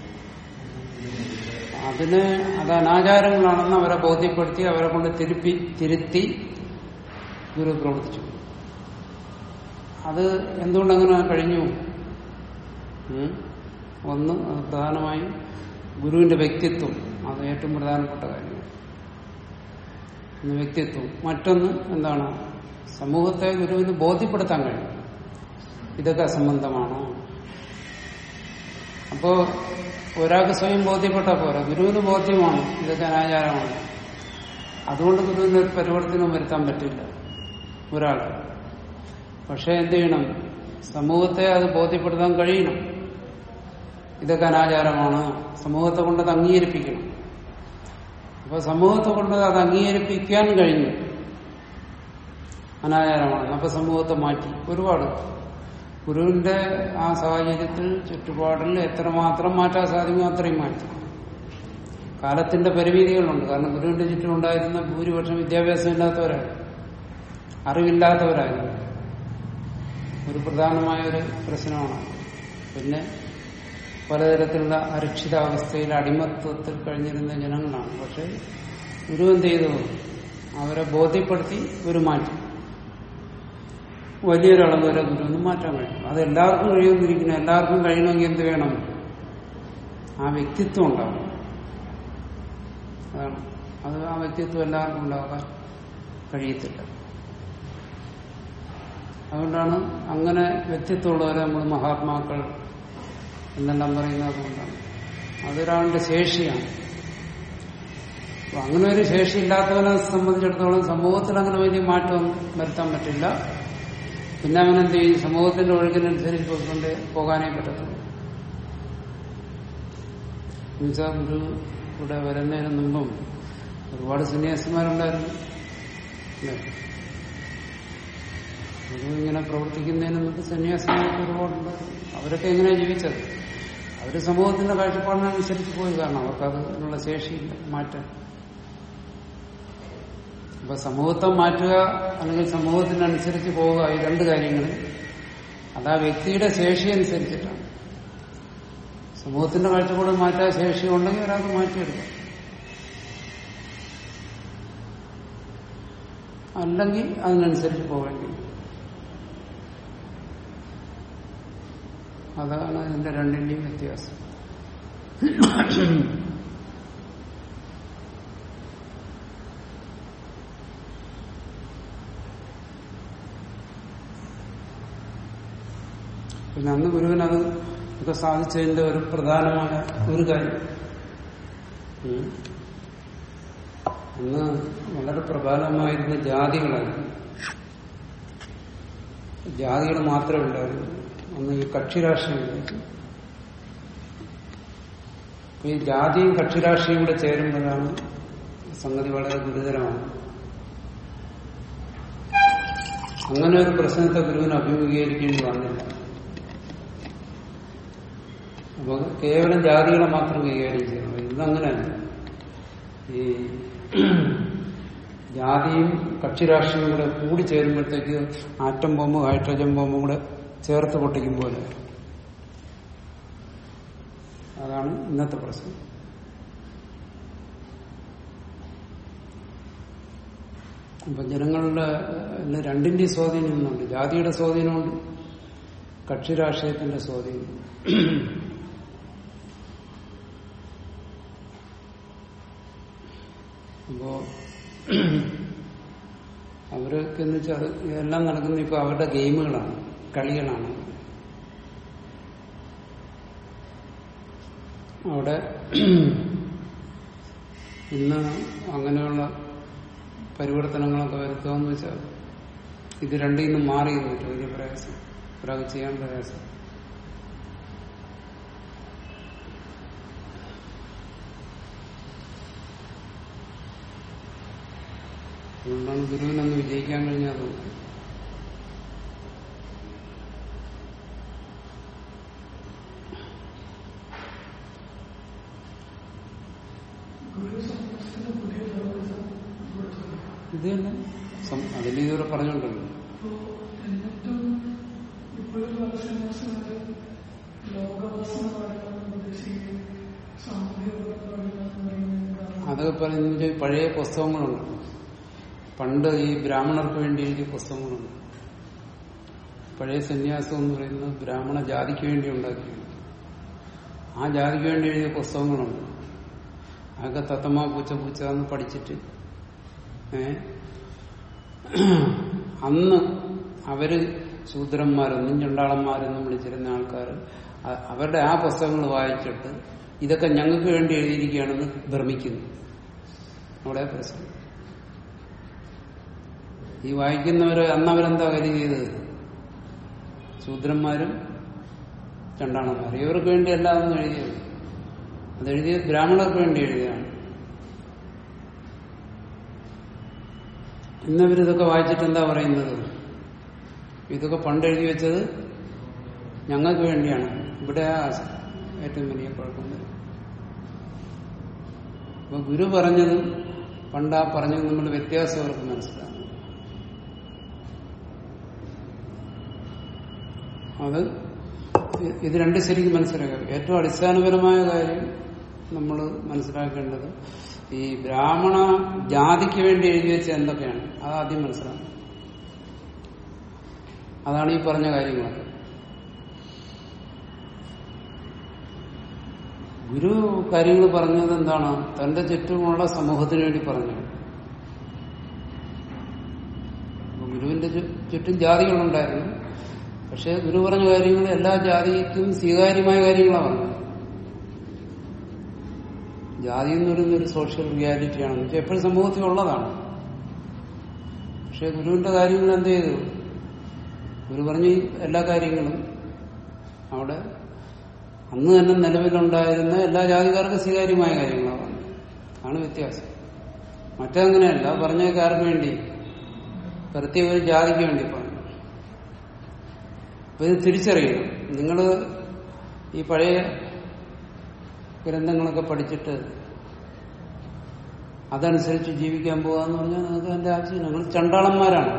അതിന് അത് അനാചാരങ്ങളാണെന്ന് അവരെ ബോധ്യപ്പെടുത്തി അവരെ കൊണ്ട് തിരുപ്പി തിരുത്തി ഗുരു പ്രവർത്തിച്ചു അത് എന്തുകൊണ്ടങ്ങനെ കഴിഞ്ഞു ഉം? ഒന്ന് അത് പ്രധാനമായും ഗുരുവിന്റെ വ്യക്തിത്വം അത് ഏറ്റവും പ്രധാനപ്പെട്ട കാര്യമാണ് ഒന്ന് വ്യക്തിത്വം മറ്റൊന്ന് എന്താണ് സമൂഹത്തെ ഗുരുവിന് ബോധ്യപ്പെടുത്താൻ കഴിയും ഇതൊക്കെ അസംബന്ധമാണോ അപ്പോ ഒരാൾക്ക് സ്വയം ബോധ്യപ്പെട്ടാൽ പോരാ ഗുരുവിന് ബോധ്യമാണ് ഇതൊക്കെ അനാചാരമാണ് അതുകൊണ്ട് ഗുരുവിന് ഒരു പരിവർത്തനം വരുത്താൻ പറ്റില്ല ഒരാൾക്ക് പക്ഷെ എന്ത് ചെയ്യണം സമൂഹത്തെ അത് ബോധ്യപ്പെടുത്താൻ കഴിയണം ഇതൊക്കെ അനാചാരമാണ് സമൂഹത്തെ കൊണ്ട് അത് അംഗീകരിപ്പിക്കണം അപ്പൊ സമൂഹത്തെ കൊണ്ട് അത് അംഗീകരിപ്പിക്കാൻ കഴിഞ്ഞു അനാചാരമാണ് അപ്പൊ സമൂഹത്തെ മാറ്റി ഒരുപാട് ഗുരുവിന്റെ ആ സാഹചര്യത്തിൽ ചുറ്റുപാടിൽ എത്രമാത്രം മാറ്റാൻ സാധിക്കുമോ അത്രയും മാറ്റി കാലത്തിന്റെ പരിമിതികളുണ്ട് കാരണം ഗുരുവിന്റെ ചുറ്റും ഉണ്ടായിരുന്ന ഭൂരിപക്ഷം വിദ്യാഭ്യാസം ഇല്ലാത്തവരാണ് അറിവില്ലാത്തവരായിരുന്നു ഒരു പ്രധാനമായ ഒരു പ്രശ്നമാണ് പിന്നെ പലതരത്തിലുള്ള അരക്ഷിതാവസ്ഥയിൽ അടിമത്വത്തിൽ കഴിഞ്ഞിരുന്ന ജനങ്ങളാണ് പക്ഷെ ഗുരു എന്ത് ചെയ്തു അവരെ ബോധ്യപ്പെടുത്തി ഒരു മാറ്റി വലിയൊരളവ് വരെ ഗുരുവിന് മാറ്റാൻ കഴിയും അത് എല്ലാവർക്കും കഴിയുമെന്നിരിക്കുന്നു എല്ലാവർക്കും കഴിയണമെങ്കിൽ എന്ത് വേണം ആ വ്യക്തിത്വം ഉണ്ടാവും അതാണ് അത് ആ വ്യക്തിത്വം എല്ലാവർക്കും ഉണ്ടാകാൻ കഴിയത്തില്ല അതുകൊണ്ടാണ് അങ്ങനെ വ്യക്തിത്വമുള്ളവരെ നമ്മൾ മഹാത്മാക്കൾ എന്നെല്ലാം പറയുന്നത് അതുകൊണ്ടാണ് അതൊരാളുടെ ശേഷിയാണ് അപ്പൊ അങ്ങനെ ഒരു ശേഷി ഇല്ലാത്തവനെ സംബന്ധിച്ചിടത്തോളം സമൂഹത്തിൽ അങ്ങനെ വലിയ മാറ്റം വരുത്താൻ പറ്റില്ല പിന്നെ അവനെന്ത് ചെയ്യും സമൂഹത്തിന്റെ ഒഴുക്കിനനുസരിച്ച് പോയിക്കൊണ്ട് പോകാനേ പറ്റത്തുള്ളൂ എന്നുവെച്ചാൽ ഗുരു ഇവിടെ വരുന്നതിന് മുമ്പും ഒരുപാട് സന്യാസിമാരുണ്ടായിരുന്നു അല്ലേ ഗുരു ഇങ്ങനെ പ്രവർത്തിക്കുന്നതിന് മുമ്പ് സന്യാസിമാരൊക്കെ ഒരുപാടുണ്ടായിരുന്നു അവരൊക്കെ എങ്ങനെയാണ് ജീവിച്ചത് അവര് സമൂഹത്തിന്റെ കാഴ്ചപ്പാടിനനുസരിച്ച് പോയി കാരണം അവർക്ക് അതിനുള്ള ശേഷിയില്ല മാറ്റാൻ അപ്പൊ സമൂഹത്തെ മാറ്റുക അല്ലെങ്കിൽ സമൂഹത്തിനനുസരിച്ച് പോവുക ഈ രണ്ട് കാര്യങ്ങൾ അത് ആ വ്യക്തിയുടെ ശേഷി അനുസരിച്ചിട്ടാണ് സമൂഹത്തിന്റെ കാഴ്ചപ്പാട് മാറ്റാൻ ശേഷി ഉണ്ടെങ്കിൽ ഒരാൾക്ക് മാറ്റിയെടുക്കാം അല്ലെങ്കിൽ അതിനനുസരിച്ച് പോവേണ്ടി വരും. അതാണ് ഇതിന്റെ രണ്ടിന്റെയും വ്യത്യാസം പിന്നെ അന്ന് ഗുരുവിന് അത് ഒക്കെ സാധിച്ചതിന്റെ ഒരു പ്രധാനമായ ഒരു കാര്യം ഉം. അന്ന് വളരെ പ്രബലമായിരുന്ന ജാതികളായിരുന്നു ജാതികൾ മാത്രമേ ഉണ്ടായിരുന്നു അന്ന് ഈ കക്ഷി രാഷ്ട്രീയമില്ലായിരുന്നു അപ്പൊ ഈ ജാതിയും കക്ഷി രാഷ്ട്രീയം കൂടെ ചേരുമ്പോഴാണ് സംഗതി വളരെ ഗുരുതരമാണ് അങ്ങനെ ഒരു പ്രശ്നത്തെ ഗുരുവിന് അഭിമുഖീകരിക്കേണ്ടി വന്നില്ല അപ്പൊ കേവലം ജാതികളെ മാത്രം കൈകാര്യം ചെയ്യണം ഇതങ്ങനെയല്ല ഈ ജാതിയും കക്ഷി രാഷ്ട്രീയവും കൂടെ കൂടി ചേരുമ്പോഴത്തേക്ക് ആറ്റം ബോംബും ഹൈഡ്രജൻ ബോംബും കൂടെ ചേർത്ത് പൊട്ടിക്കും പോലെ അതാണ് ഇന്നത്തെ പ്രശ്നം അപ്പൊ ജനങ്ങളുടെ ഇതില് രണ്ടിന്റെയും സ്വാധീനമൊന്നുണ്ട് ജാതിയുടെ സ്വാധീനമുണ്ട് കക്ഷി രാഷ്ട്രീയത്തിന്റെ സ്വാധീനം അപ്പോ അവരൊക്കെ എന്ന് വെച്ചാൽ ഇതെല്ലാം നടക്കുന്ന ഇപ്പൊ അവരുടെ ഗെയിമുകളാണ് കളികളാണ് അവിടെ ഇന്ന് അങ്ങനെയുള്ള പരിവർത്തനങ്ങളൊക്കെ വരുത്തുക എന്ന് വെച്ചാൽ ഇത് രണ്ടിൽ നിന്നും മാറി നിന്നിട്ട് വലിയ പ്രയാസം ഒരാൾക്ക് ചെയ്യാൻ പ്രയാസം അതുകൊണ്ടാണ് ഗുരുവിനൊന്ന് വിജയിക്കാൻ കഴിഞ്ഞത് ഇത് തന്നെ സം- അതിൽ ഇതുവരെ പറഞ്ഞോണ്ടല്ലോ അതൊക്കെ പറയുന്നത് പഴയ പുസ്തകങ്ങളുണ്ട് പണ്ട് ഈ ബ്രാഹ്മണർക്ക് വേണ്ടി എഴുതിയ പുസ്തകങ്ങളുണ്ട് പഴയ സന്യാസം എന്ന് പറയുന്നത് ബ്രാഹ്മണ ജാതിക്ക് വേണ്ടി ഉണ്ടാക്കിയത് ആ ജാതിക്ക് വേണ്ടി എഴുതിയ പുസ്തകങ്ങളുണ്ട് അതൊക്കെ തത്തമ്മ പൂച്ച പൂച്ച എന്ന് പഠിച്ചിട്ട് ഏ അന്ന് അവര് ശൂദ്രന്മാരെന്നും ചണ്ടാളന്മാരെന്നും വിളിച്ചിരുന്ന ആൾക്കാർ അവരുടെ ആ പുസ്തകങ്ങൾ വായിച്ചിട്ട് ഇതൊക്കെ ഞങ്ങൾക്ക് വേണ്ടി എഴുതിയിരിക്കുകയാണെന്ന് ഭ്രമിക്കുന്നു അവിടെ പ്രശ്നം ഈ വായിക്കുന്നവര് അന്നവരെന്താ കരുതിയത് ശൂദ്രന്മാരും ചണ്ടാളന്മാരും ഇവർക്ക് വേണ്ടി അല്ലാതൊന്നും എഴുതിയത് അതെഴുതിയത് ബ്രാഹ്മണർക്ക് വേണ്ടി എഴുതിയതാണ് ഇന്നവരിതൊക്കെ വായിച്ചിട്ട് എന്താ പറയുന്നത് ഇതൊക്കെ പണ്ട് എഴുതി വെച്ചത് ഞങ്ങൾക്ക് വേണ്ടിയാണ് ഇവിടെ ആ ഏറ്റവും വലിയ കുഴപ്പം വരും അപ്പൊ ഗുരു പറഞ്ഞതും പണ്ട് ആ പറഞ്ഞതും തമ്മിലുള്ള വ്യത്യാസം അവർക്ക് മനസ്സിലാകും അത് ഇ- ഇത് രണ്ട് ശരിക്കും മനസ്സിലാക്കുക ഏറ്റവും അടിസ്ഥാനപരമായ കാര്യം നമ്മൾ മനസ്സിലാക്കേണ്ടത് ഈ ബ്രാഹ്മണ ജാതിക്ക് വേണ്ടി എഴുതി വെച്ച എന്തൊക്കെയാണ് അത് ആദ്യം മനസ്സിലാക്കണം അതാണ് ഈ പറഞ്ഞ കാര്യങ്ങളൊക്കെ ഗുരു കാര്യങ്ങൾ പറഞ്ഞത് എന്താണ് തന്റെ ചുറ്റുമുള്ള സമൂഹത്തിന് വേണ്ടി പറഞ്ഞു അപ്പൊ ഗുരുവിന്റെ ചു- ചുറ്റും ജാതികളുണ്ടായിരുന്നു പക്ഷെ ഗുരു പറഞ്ഞ കാര്യങ്ങൾ എല്ലാ ജാതിക്കും സ്വീകാര്യമായ കാര്യങ്ങളാണ് പറഞ്ഞത് ജാതി എന്ന് പറയുന്ന ഒരു സോഷ്യൽ റിയാലിറ്റിയാണ് എന്ന് വെച്ചാൽ എപ്പോഴും സമൂഹത്തിൽ ഉള്ളതാണ് പക്ഷെ ഗുരുവിന്റെ കാര്യങ്ങൾ എന്ത് ചെയ്തു ഗുരു പറഞ്ഞ ഈ എല്ലാ കാര്യങ്ങളും അവിടെ അന്ന് തന്നെ നിലവിലുണ്ടായിരുന്ന എല്ലാ ജാതിക്കാർക്കും സ്വീകാര്യമായ കാര്യങ്ങളാണ് പറഞ്ഞത് ആണ് വ്യത്യാസം മറ്റങ്ങനെയല്ല പറഞ്ഞൊക്കെ ആർക്ക് വേണ്ടി പ്രത്യേക ഒരു ജാതിക്ക് വേണ്ടി പറഞ്ഞു അപ്പൊ ഇത് തിരിച്ചറിയണം നിങ്ങൾ ഈ പഴയ ഗ്രന്ഥങ്ങളൊക്കെ പഠിച്ചിട്ട് അതനുസരിച്ച് ജീവിക്കാൻ പോകാന്ന് പറഞ്ഞാൽ നിങ്ങൾക്ക് അതിന്റെ ആവശ്യമില്ല നിങ്ങൾ ചണ്ടാളന്മാരാണ്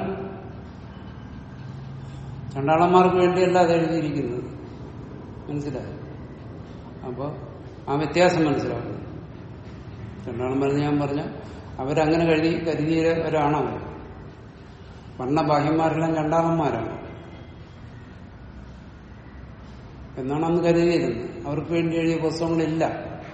ചണ്ടാളന്മാർക്ക് വേണ്ടിയല്ല അത് എഴുതിയിരിക്കുന്നത് മനസ്സിലായി അപ്പോൾ ആ വ്യത്യാസം മനസ്സിലാക്കണം ചണ്ടാളന്മാരെന്ന് ഞാൻ പറഞ്ഞ അവരങ്ങനെ കരുതി കരുതിയവരാണ് അവർ വർണ്ണബാഹ്യന്മാരെല്ലാം ചണ്ടാളന്മാരാണ് എന്നാണ് അന്ന് കരുതിയിരുന്നത് അവർക്ക് വേണ്ടി എഴുതിയ പുസ്തകങ്ങളില്ല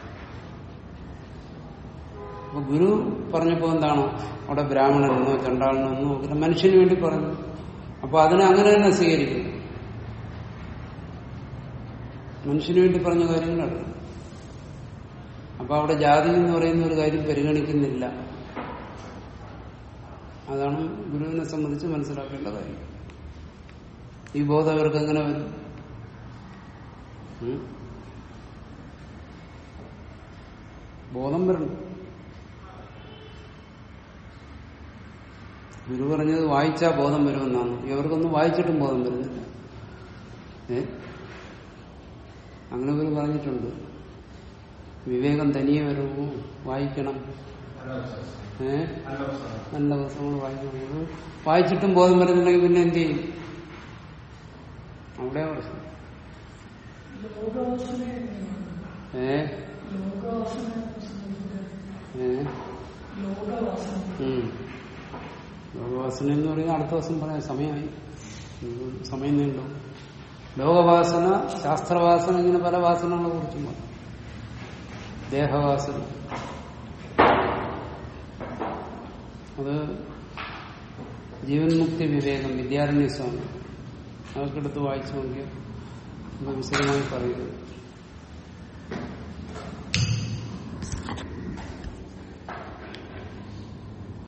അപ്പൊ ഗുരു പറഞ്ഞപ്പോ എന്താണ് അവിടെ ബ്രാഹ്മണനെന്നോ ചണ്ടാളനെന്നോ അങ്ങനെ മനുഷ്യന് വേണ്ടി പറഞ്ഞു അപ്പൊ അതിനെ അങ്ങനെ തന്നെ സ്വീകരിക്കും മനുഷ്യന് വേണ്ടി പറഞ്ഞ കാര്യങ്ങളാണ് അപ്പൊ അവിടെ ജാതി എന്ന് പറയുന്ന ഒരു കാര്യം പരിഗണിക്കുന്നില്ല അതാണ് ഗുരുവിനെ സംബന്ധിച്ച് മനസ്സിലാക്കേണ്ട കാര്യം ഈ ബോധം അവർക്ക് എങ്ങനെ വരും ഉം? ബോധം വരണം ഗുരു പറഞ്ഞത് വായിച്ചാ ബോധം വരുമെന്നാണ് ഇവർക്കൊന്നും വായിച്ചിട്ടും ബോധം വരുന്നില്ല ഏ അങ്ങനെ ഗുരു പറഞ്ഞിട്ടുണ്ട് വിവേകം തനിയെ വരുമോ വായിക്കണം ഏ നല്ല പുസ്തകങ്ങൾ വായിക്കണം ഇത് വായിച്ചിട്ടും ബോധം വരുന്നുണ്ടെങ്കിൽ പിന്നെ എന്ത് ചെയ്യും അവിടെ പ്രശ്നം ഏ ഏ ഉം. ലോകവാസന എന്ന് പറയുന്നത് അടുത്ത ദിവസം പറയാം സമയമായി ഉം, സമയം നീണ്ടു ലോകവാസന ശാസ്ത്രവാസന ഇങ്ങനെ പല വാസനകളെ കുറിച്ചും പറഞ്ഞു ദേഹവാസന അത് ജീവൻ മുക്തി വിവേകം വിദ്യാരണ്യ സ്വാമി അതൊക്കെ എടുത്ത് വായിച്ചു നോക്കിയാൽ അത് വിശദമായി പറയുന്നത്